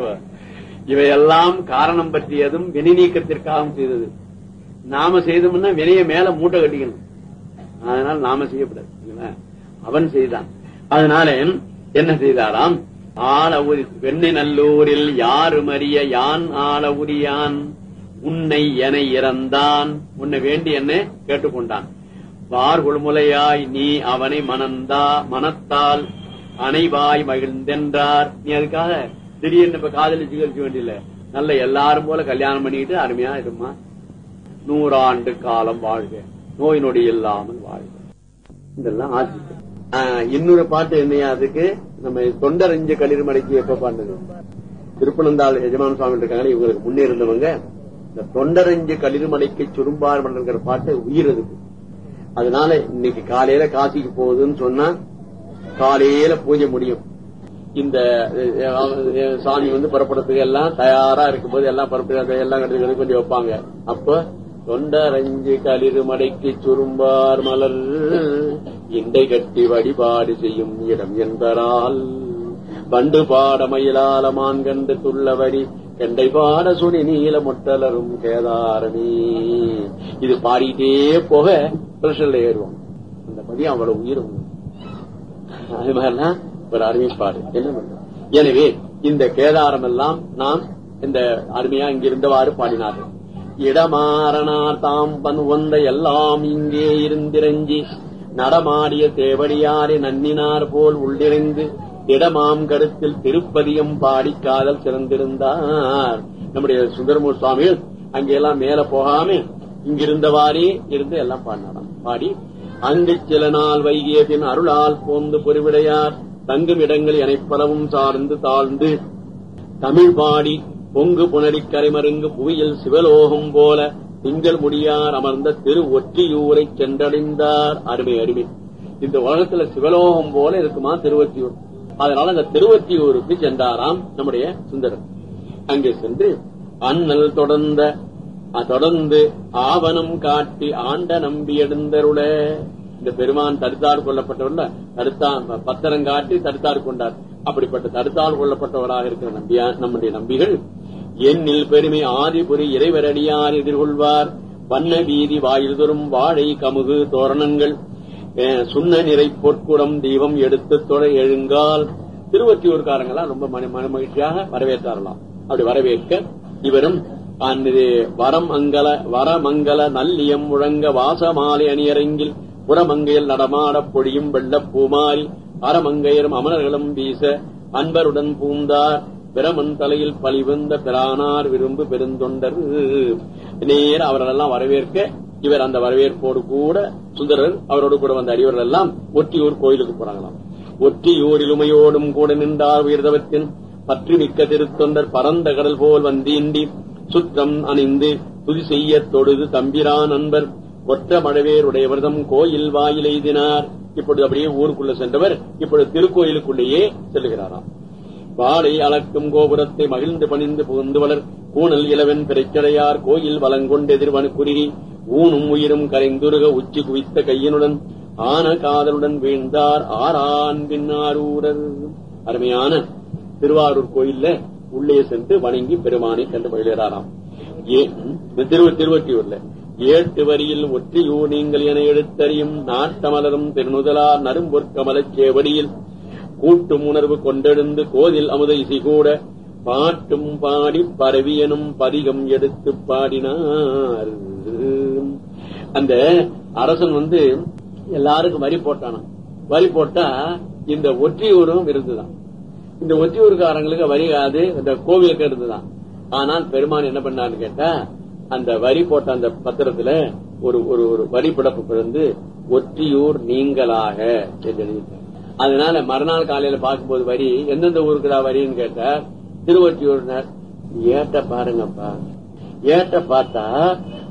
இவையெல்லாம் காரணம் பற்றியதும் வினை நீக்கத்திற்காகவும் செய்தது நாம செய்தோம்னா வினைய மேல மூட்டை கட்டிக்கணும் அதனால நாம செய்யக்கூடாது சரிங்களா? அவன் செய்தான் அதனால என்ன செய்தாராம் ஆள உரி வெண்ணை நல்லூரில் யாரும் அறிய யான் ஆள உரியான் உன்னை என இறந்தான் உன்னை வேண்டி என்ன கேட்டுக்கொண்டான் வார்குழுமுலையாய் நீ அவனை மணந்தா மனத்தால் அணைவாய் மகிழ்ந்தென்றார் நீ அதுக்காக திடீர்னு இப்ப காதலிச்சு கழிக்க வேண்டியல நல்ல எல்லாரும் போல கல்யாணம் பண்ணிட்டு அருமையா இருமா நூறாண்டு காலம் வாழ்க நோய் நொடி இல்லாமல் வாழ்க இதெல்லாம் ஆட்சி இன்னொரு பாட்டு என்னையா அதுக்கு நம்ம தொண்டரஞ்ச களிர்மலைக்கு எப்ப பாண்டது திருப்பனந்தாள் எஜமான சுவாமி இருக்காங்க இவங்களுக்கு முன்னே இருந்தவங்க இந்த தொண்டரஞ்சு களிர்மலைக்கு சுரும்பார் மன்னங்கிற பாட்டு உயிர் அதுக்கு அதனால இன்னைக்கு காலையில காசிக்கு போகுதுன்னு சொன்னா காலையில பூஜை முடியும் இந்த அஹ், அஹ், சாமி வந்து புறப்படுறதுக்கு எல்லாம் தயாரா இருக்கும்போது எல்லாம் புறப்பட்டு எல்லாம் கட்டி கொஞ்சம் வைப்பாங்க அப்ப தொண்டரஞ்சு களிறு மடைக்கு சுரும்பார் மலர் இண்டை கட்டி வழிபாடு செய்யும் இடம் என்பரால் பண்டு பாட மயிலால மான்கண்டு துள்ளவடி கெண்டை பாட சுடி நீல முட்டலரும் கேதாரணி இது பாடிட்டே போக பிரஷர்ல ஏறுவோம் அந்த பதி அவ்வளவு உயிரும் அது மாதிரிலாம் ஒரு அருமைப்பாடு என்ன பண்றோம் எனவே இந்த கேதாரம் எல்லாம் நாம் இந்த அருமையா இங்கிருந்தவாறு பாடினார்கள் இடமாறனார் தாம் பன் வந்த எல்லாம் இங்கே இருந்திரஞ்சி நடமாடிய தேவடியாரை நன்னினார் போல் உள்ளிறைந்து இடமாம் கருத்தில் திருப்பதியம் பாடி காதல் சிறந்திருந்தார் நம்முடைய சுந்தரமூர் சுவாமிகள் அங்கெல்லாம் மேல போகாம இங்கிருந்தவாறே இருந்து எல்லாம் பாடினாராம் பாடி அங்கு சில நாள் வைகிய பின் அருளால் போந்து பொறிவிடையார் தங்கும் இடங்கள் எனைப்பலவும் சார்ந்து தாழ்ந்து தமிழ் பாடி பொங்கு புனரி கரைமருங்கு புவியில் சிவலோகம் போல திங்கள் முடியார் அமர்ந்த திரு ஒற்றியூரை சென்றடைந்தார் அருமை அருமை இந்த உலகத்துல சிவலோகம் போல இருக்குமா திருவத்தியூர் அதனால அந்த திருவத்தியூருக்கு சென்றாராம் நம்முடைய சுந்தரர் அங்கே சென்று அண்ணல் தொடர்ந்த அஹ், தொடர்ந்து ஆவணம் காட்டி ஆண்ட நம்பி எடுந்தருள இந்த பெருமான் தடுத்தார் கொள்ளப்பட்டவர்ல தடுத்தா பத்திரம் காட்டி தடுத்தார் கொண்டார் அப்படிப்பட்ட தடுத்தால் கொள்ளப்பட்டவராக இருக்கிற நம்பியா நம்முடைய நம்பிகள் எண்ணில் பெருமை ஆதிபுரி இறைவரடியார் எதிர்கொள்வார் வண்ண வீதி வாயில் தோறும் வாழை கமுகு தோரணங்கள் அஹ், சுண்ண நிறை பொற்குடம் தீபம் எடுத்து தொலை எழுங்கால் திருவத்தியூர்காரங்களாம் ரொம்ப மன மன மகிழ்ச்சியாக வரவேற்றாரலாம் அப்படி வரவேற்க இவரும் அந்த வரம் அங்கல வரமங்கல நல்லியம் முழங்க வாசமாலை அணியரங்கில் புறமங்கையில் நடமாடப் பொழியும் வெள்ளப் பூமாரி அறமங்கையரும் அமரர்களும் வீச அன்பருடன் பூந்தார் பிரமன் தலையில் பழிவந்த பிரானார் விரும்பு பெருந்தொண்டர் நேர அவர்களெல்லாம் வரவேற்க இவர் அந்த வரவேற்போடு கூட சுந்தரர் அவரோடு கூட வந்த அடியவர்கள் எல்லாம் ஒற்றியூர் கோயிலுக்கு போறாங்களாம் ஒற்றியூரில் உமையோடும் கூட நின்றார் உயர்தவத்தின் பற்றி மிக்க திருத்தொண்டர் பரந்த கடல் போல் வந்தீண்டி சுற்றம் அணிந்து துதி செய்ய தொழுது தம்பிரான் நண்பர் ஒற்ற மழவேருடைய விரதம் கோயில் வாயில் எய்தினார் இப்பொழுது அப்படியே ஊருக்குள்ள சென்றவர் இப்பொழுது திருக்கோயிலுக்குள்ளேயே செல்லுகிறாராம் வாடை அளக்கும் கோபுரத்தை மகிழ்ந்து பணிந்து புகுந்து வளர் கூணல் இளவன் பிறைச்சடையார் கோயில் வலங்கொண்டு எதிர்வனு குறுகி ஊனும் உயிரும் கரைந்துருக உச்சி குவித்த கையினுடன் ஆன காதலுடன் வீழ்ந்தார் ஆரான் பின்னாரூரர் அருமையான திருவாரூர் கோயில்ல உள்ளே சென்று வணங்கி பெருமானை கண்டு மகிழ்கிறாராம் ஏ- திரு திருவற்றியூர்ல ஏட்டு வரியில் ஒற்றியூர் நீங்கள் என எடுத்தறியும் நாட்டமலரும் திருநுதலார் நரும்பொற்கமலச் சேவடியில் கூட்டும் உணர்வு கொண்டெழுந்து கோதில் அமுத இசை கூட பாட்டும் பாடி பரவியனும் பதிகம் எடுத்து பாடினார் அந்த அரசன் வந்து எல்லாருக்கும் வரி போட்டானாம் வரி போட்டா இந்த ஒற்றியூரும் இருந்துதான் இந்த ஒற்றியூர்காரங்களுக்கு வரி அது இந்த கோவிலுக்கு இருந்துதான் ஆனால் பெருமான் என்ன பண்ணான்னு கேட்டா அந்த வரி போட்ட அந்த பத்திரத்துல ஒரு ஒரு ஒரு வரி பிளப்பு வந்து ஒற்றியூர் நீங்களாக என்று எழுதிட்டார் அதனால மறுநாள் காலையில பார்க்கும்போது வரி எந்தெந்த ஊருக்குடா வரின்னு கேட்டா திருவொற்றியூர்னர் ஏட்ட பாருங்கப்பா ஏட்ட பார்த்தா